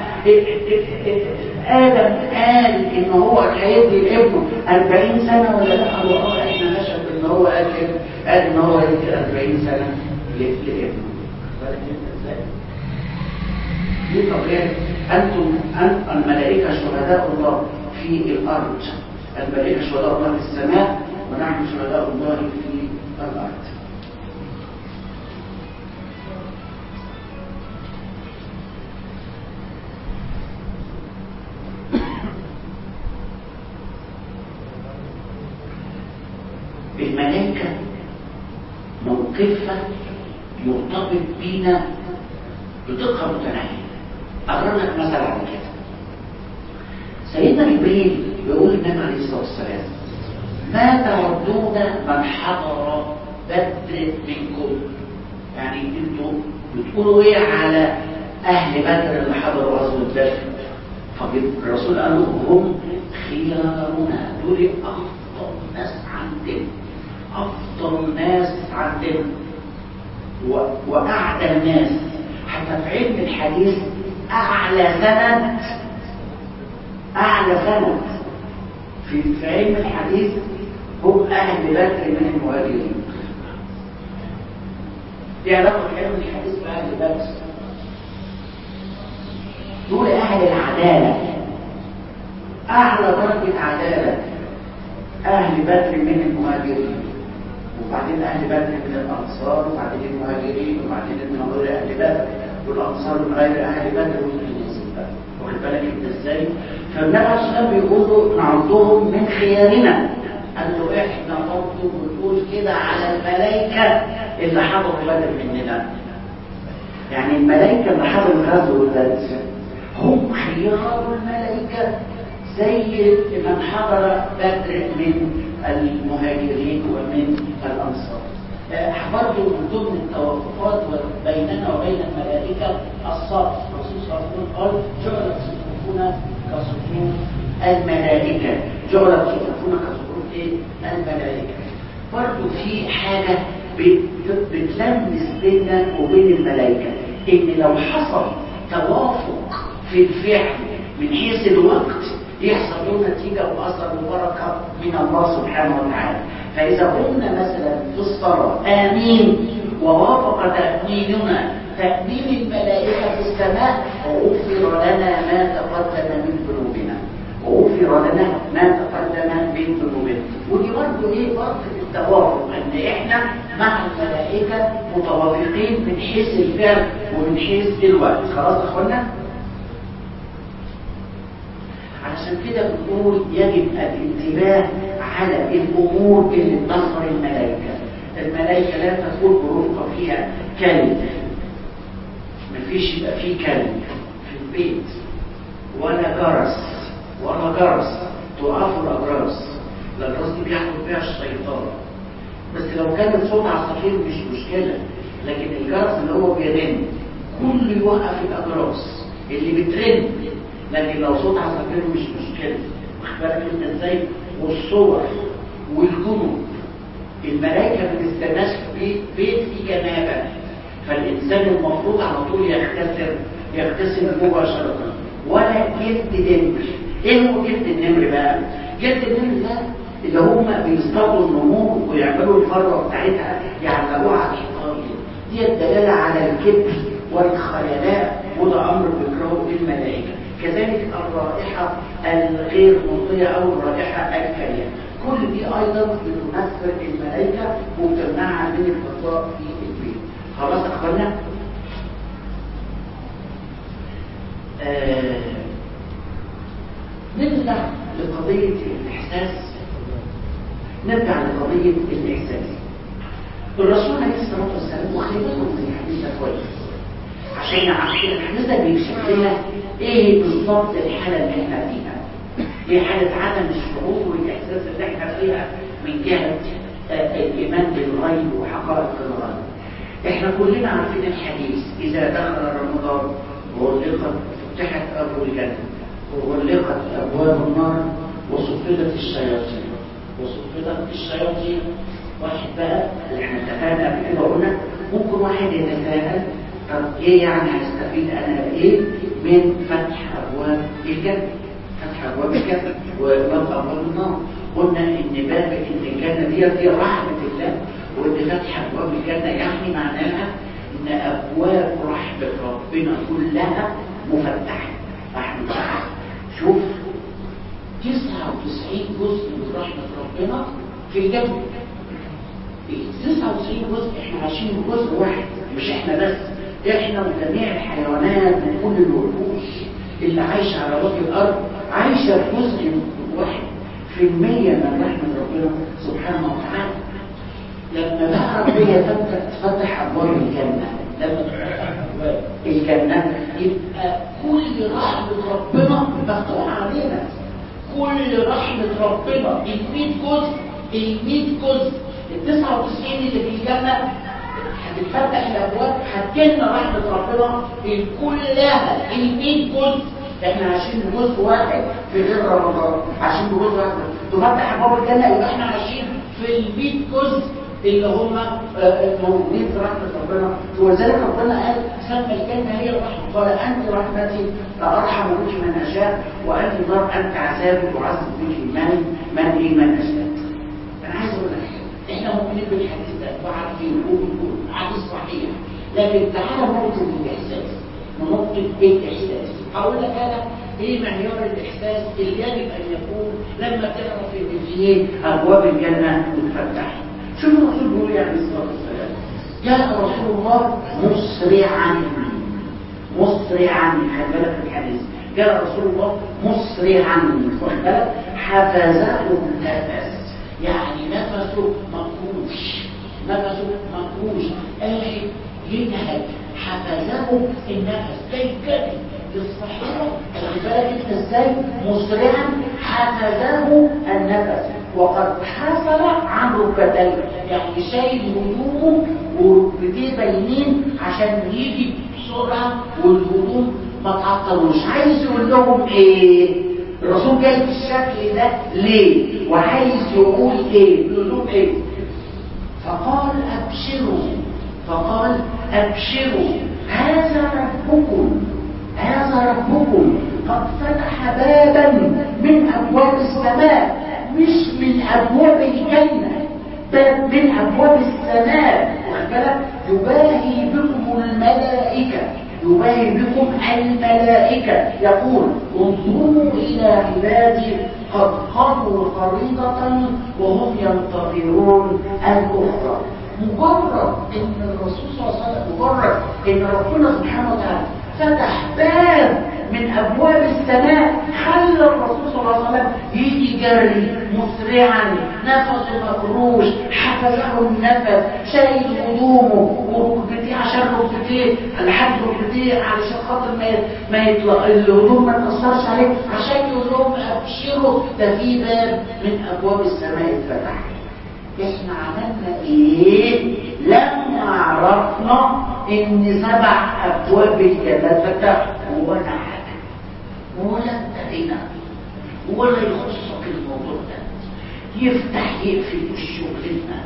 Speaker 2: ادم قال ان هو هيدي لابنه 40 سنه ولا لا قالوا اه احنا نشهد ان هو قال كده قال ان هو يدي 40 سنه لابنه بالك انت ازاي دي طبيعه انتم انت الملائكه شهداء الله في الارض الملائكه شهداء الله في السماء ونحن شهداء الله في الأرض الملائكة موقفها مرتبط بينا بدقة متناهية أقرأ لك مثل على كده سيدنا جبريل بيقول للنبي عليه الصلاة والسلام ما تعدون من حضر بدر منكم يعني انتوا بتقولوا ايه على اهل بدر اللي حضروا غزوة بدر فالرسول قال لهم هم خيارنا دول افضل ناس عندنا افضل ناس عندنا و... واعلى الناس حتى في علم الحديث اعلى سند اعلى سند في في علم الحديث هم اهل بدر من المهاجرين دي علاقه علم الحديث باهل بدر دول اهل العداله اعلى درجه عداله اهل بدر من المهاجرين وبعدين اهل بدر من الانصار وبعدين المهاجرين وبعدين من غير اهل بدر والانصار من غير اهل بدر واخد بالك انت ازاي فالنبي عليه الصلاه والسلام بيقولوا نعدهم من خيارنا قال له احنا برضه بنقول كده على الملائكه اللي حضروا بدر مننا يعني الملائكه اللي حضروا غزوه بدر هم خيار الملائكه زي من حضر بدر من المهاجرين ومن الانصار برضه من ضمن التوافقات بيننا وبين الملائكه الصرف الرسول صلى الله عليه وسلم قال جعلت صفوفنا كصفوف الملائكه جعلت صفوفنا كصفوف ايه الملائكه برضه في حاجه بتلمس بيننا وبين الملائكه ان لو حصل توافق في الفعل من حيث الوقت يحصل له نتيجة وأثر وبركة من الله سبحانه وتعالى فإذا قلنا مثلا في الصلاة آمين ووافق تأميننا تأمين الملائكة في السماء وغفر لنا ما تقدم من ذنوبنا وغفر لنا ما تقدم من ذنوبنا ودي برضه ايه برضه التوافق ان احنا مع الملائكة متوافقين من حيث الفعل ومن حيث الوقت خلاص يا اخوانا؟ علشان كده بنقول يجب الانتباه على الامور اللي تظهر الملائكه الملائكه لا تكون برفقه فيها كلب مفيش يبقى فيه كلب في البيت ولا جرس ولا جرس توقفوا الاجراس الاجراس دي بياخد بيها الشيطان بس لو كان صوت عصافير مش مشكله لكن الجرس اللي هو بيرن كل يوقف الاجراس اللي بترن لكن لو صوت عصافير مش مشكله واخد بالك انت ازاي والصور والجنود الملائكه ما بتستناش في بيت في جنابه فالانسان المفروض على طول يغتسل يغتسل مباشره ولا جلد نمر ايه هو جلد النمر بقى جلد النمر ده اللي هم بيصطادوا النمور ويعملوا الفروه بتاعتها يعلقوها على الحيطان دي الدلاله على الكبر والخيلاء وده امر بيكرهه الملائكه كذلك الرائحة الغير مرضية أو الرائحة الكريهة كل دي أيضا بتنفر الملائكة وبتمنعها من الفضاء في البيت خلاص أخوانا آه نرجع لقضية الإحساس نرجع لقضية الإحساس الرسول عليه الصلاة والسلام وخيركم من الحديث ده كويس عشان عشان الحديث ده بيكشف لنا ايه بالظبط الحالة اللي احنا فيها ايه حالة عدم الشعور والاحساس اللي احنا فيها من جهة آه الايمان بالغيب وحقائق الغيب احنا كلنا عارفين الحديث اذا دخل رمضان وغلقت فتحت ابواب الجنة وغلقت ابواب النار وصفدت الشياطين وصفدت الشياطين واحد بقى اللي احنا اتفقنا قبل كده قلنا ممكن واحد يتساءل طب ايه يعني هستفيد انا ايه من فتح ابواب الجنه فتح ابواب الجنه وباب ابواب النار قلنا ان باب ان الجنه ديت هي رحمه الله وان فتح ابواب الجنه يعني معناها ان ابواب رحمه ربنا كلها مفتحه رحمه الله شوف 99 جزء من رحمه ربنا في الجنه 99 جزء احنا عايشين جزء واحد مش احنا بس احنا وجميع الحيوانات وكل الوحوش اللي عايشه على وجه الارض عايشه في جزء واحد في المية من رحمة ربنا سبحانه وتعالى لما بقى ربنا تفتح تفتح ابواب الجنه لما تفتح ابواب الجنه يبقى كل رحمه ربنا مفتوحه علينا كل رحمه ربنا ال 100 جزء ال 100 جزء ال 99 اللي في الجنه هتتفتح الابواب هتجيلنا رحمه ربنا كلها ال 100 جزء احنا عايشين بجزء واحد في غير رمضان عايشين بجزء واحد تفتح ابواب الجنه يبقى احنا عايشين في ال 100 جزء اللي هم موجودين في رحمة ربنا ولذلك ربنا قال سمى الجنة هي الرحمة قال أنت رحمتي أرحم بك من أشاء وأنت نار أنت عذابي وعذب بك من من إيه من أشاء أنا عايز أقول لك إحنا مؤمنين بالحديث ده وعارفين ونقول حديث صحيح لكن تعالى نقطة الإحساس نقطة الإحساس هقول لك أنا ايه معيار الاحساس اللي يجب ان يكون لما تعرف ان في ابواب الجنه متفتحه شوف الرسول بيقول عليه الصلاه والسلام جاء رسول الله مسرعا مسرعا خلي بالك في الحديث جاء رسول الله مسرعا واخد بالك حفزه النفس يعني نفسه مفروش نفسه مفروش اخي ينهج حفزه النفس زي كده للصحيح خلي بالك انت ازاي مسرعا حفزه النفس وقد حصل عن ركبتيه يعني شايل هدومه وركبتيه باينين عشان يجي بسرعه والهدوم ما تعطلوش عايز يقول لهم ايه الرسول جاي بالشكل ده ليه وعايز يقول ايه يقول لهم ايه فقال ابشروا فقال ابشروا هذا ربكم هذا ربكم قد فتح بابا من ابواب السماء مش من ابواب الجنه باب من ابواب السماء واخد بالك يباهي بكم الملائكه يباهي بكم الملائكه يقول انظروا الى عبادي قد قضوا فريضه وهم ينتظرون الاخرى مجرد ان الرسول صلى الله عليه وسلم مجرد ان ربنا سبحانه وتعالى فتح باب من ابواب السماء خلى الرسول صلى الله عليه وسلم يجي جري مسرعا نفسه مفروش حفظه النفس شايل هدومه وركبتيه عشان ركبتيه لحد ركبتيه علشان خاطر ما ما يطلع الهدوم ما تاثرش عليه عشان يقول لهم ابشروا ده في باب من ابواب السماء اتفتح احنا عملنا ايه لما عرفنا ان سبع ابواب الجنة فتحوا ولا حاجة ولا انتهينا ولا يخصك الموضوع ده يفتح يقفل الشغلنا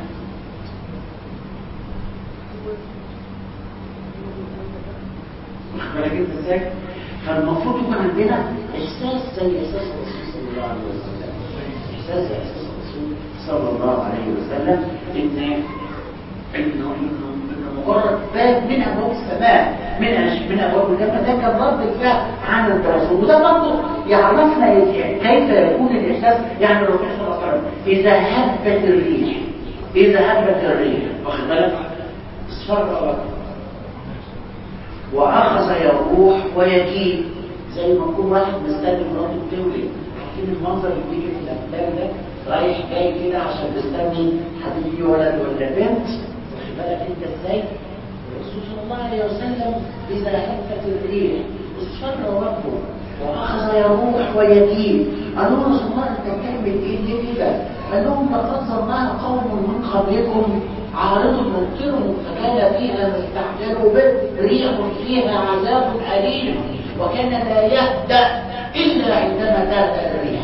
Speaker 2: بالك انت ازاي فالمفروض يكون عندنا احساس زي احساس الرسول صلى الله عليه وسلم احساس زي احساس الرسول صلى الله عليه وسلم ان انه انه مجرد باب من ابواب السماء من من ابواب الجنه ده كان رد الفعل عن الرسول وده برضه يعرفنا كيف يكون الاحساس يعني الرسول صلى الله عليه وسلم اذا هبت الريح اذا هبت الريح واخد بالك اصفر وجهه واخذ يروح ويجيب زي ما يكون واحد مستني مراته بتولد عارفين المنظر اللي بيجي في الافلام ده رايح جاي كده عشان مستني حد يجي ولد ولا بنت واخد بالك انت ازاي الرسول صلى الله عليه وسلم اذا هبت الريح اصفر وجهه واخذ يروح ويجيب قالوا له رسول الله انت بتعمل ايه ليه كده قال لهم لقد ظنها قوم من قبلكم عارض ممطر فكان فيها مستعجل به ريح فيها عذاب أليم وكان لا يهدأ إلا عندما تهدأ الريح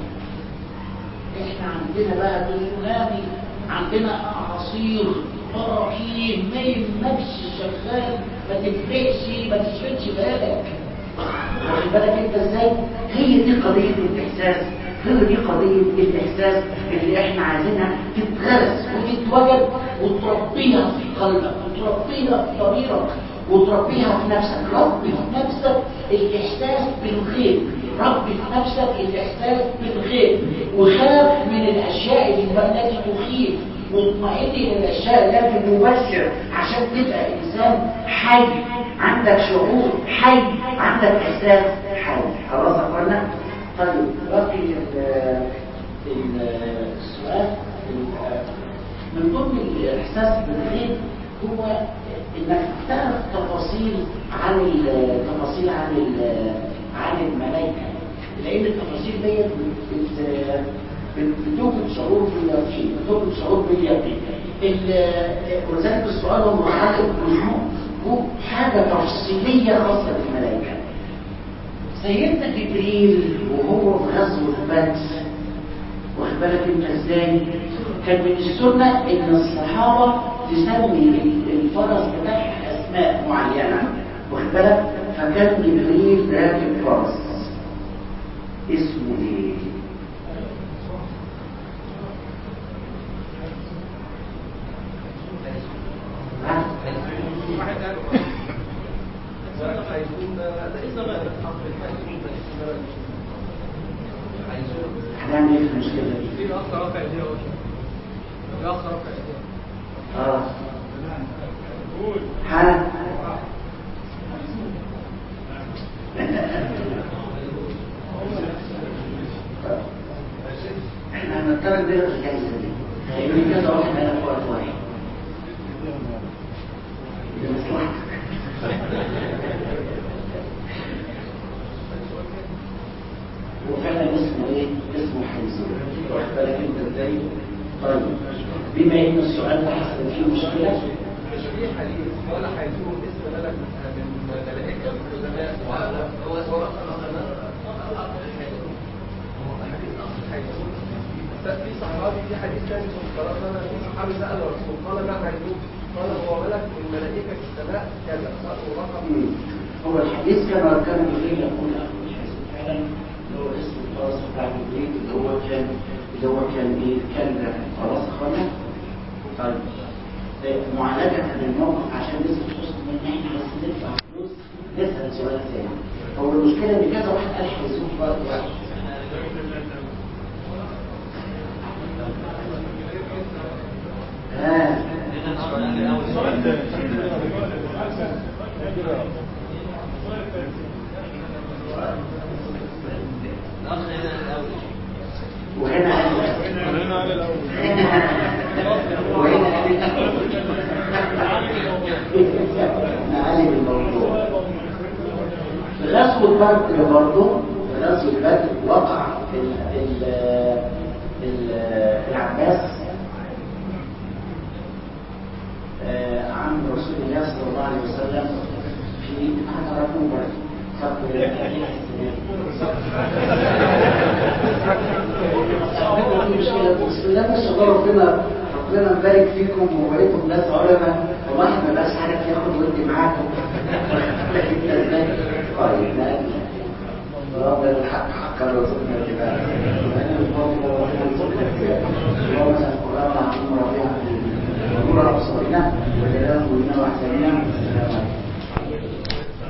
Speaker 2: احنا عندنا بقى تسونامي عندنا أعاصير براكين ما يهمكش شغال ما تفرقش ما تشغلش بالك واخد بالك انت ازاي هي دي قضية الإحساس هي دي قضية الإحساس اللي احنا عايزينها تتغرس وتتوجد وتربيها في قلبك وتربيها في ضميرك وتربيها في نفسك ربي في نفسك الإحساس بالخير ربي في نفسك الإحساس بالخير وخاف من الأشياء اللي التي تخيف مطمئن للاشياء لكن مبشر عشان تبقى انسان حي عندك شعور حي عندك احساس حي خلاص يا اخوانا طيب باقي ال- ال- السؤال ال- من ضمن الاحساس بالغيب هو انك تعرف تفاصيل عن ال- تفاصيل عن ال- عن الملائكه لان التفاصيل ديت بت- بت- بتوجد شعور باليقين بتوجد شعور باليقين ال- وذلك السؤال هو متعلق بالنجوم هو حاجه تفصيليه خاصه بالملائكه سيدنا جبريل وهو في غزوه بدر واخد بالك انت ازاي كان من السنه ان الصحابه تسمي الفرس بتاعها اسماء معينه واخد بالك فكان جبريل راكب فرس اسمه ايه ها؟
Speaker 3: واحد قال ولا هيكون ده اسم غير الحق الحقيقي ده اسم غير هيكون
Speaker 2: هنعمل ايه في المشكله دي
Speaker 3: في الاخ رافع ايديه اهو الاخ رافع ايديه
Speaker 2: اه ها احنا هنضطر نلغي الجايزه دي لان كذا واحد قال في وقت واحد لمصلحتك وفعلا اسمه ايه؟ اسمه حيزون واخد بالك انت ازاي؟ طيب بما ان السؤال ده حصل فيه مشكله
Speaker 3: مش في حديث ولا هيكون اسم ملك من ملائكه القدماء ولا هو هو في صحابي في حديث ثاني قال انا في صحابي سال الرسول قال ما هيكون قال هو ملك من ملائكه السماء كذا ساله رقم
Speaker 2: مم. هو الحديث كما كان جبريل يقول اخو الحديث فعلا اللي هو اسم الفرس بتاع جبريل اللي هو كان اللي هو كان ايه؟ كان خلاص يا اخوانا؟ طيب آه، معالجة للموقف عشان نثبت حسن ان احنا بس ندفع فلوس نسأل سؤال ثاني هو المشكلة ان كذا واحد قال حيزون في وقت واحد ها وهنا
Speaker 4: هنا على الأول
Speaker 2: وهنا نعالج الموضوع في غزوة بدر برضه في غزوة بدر وقع ال ال ال العباس آه، عم رسول الله صلى الله عليه وسلم في أنا رقم برضه بسم الله ما شاء الله ربنا ربنا مبارك فيكم وبقيتم ناس علماء والله ما بقاش حاجه ياخد ودي معاكم لكن ازاي طيب لا ربنا الحق حق رزقنا الجبال وانا الفضل وربنا رزقنا الجبال اللهم صل القران العظيم ربيع ونور ابصارنا وجلال قلوبنا واحسننا السلام عليكم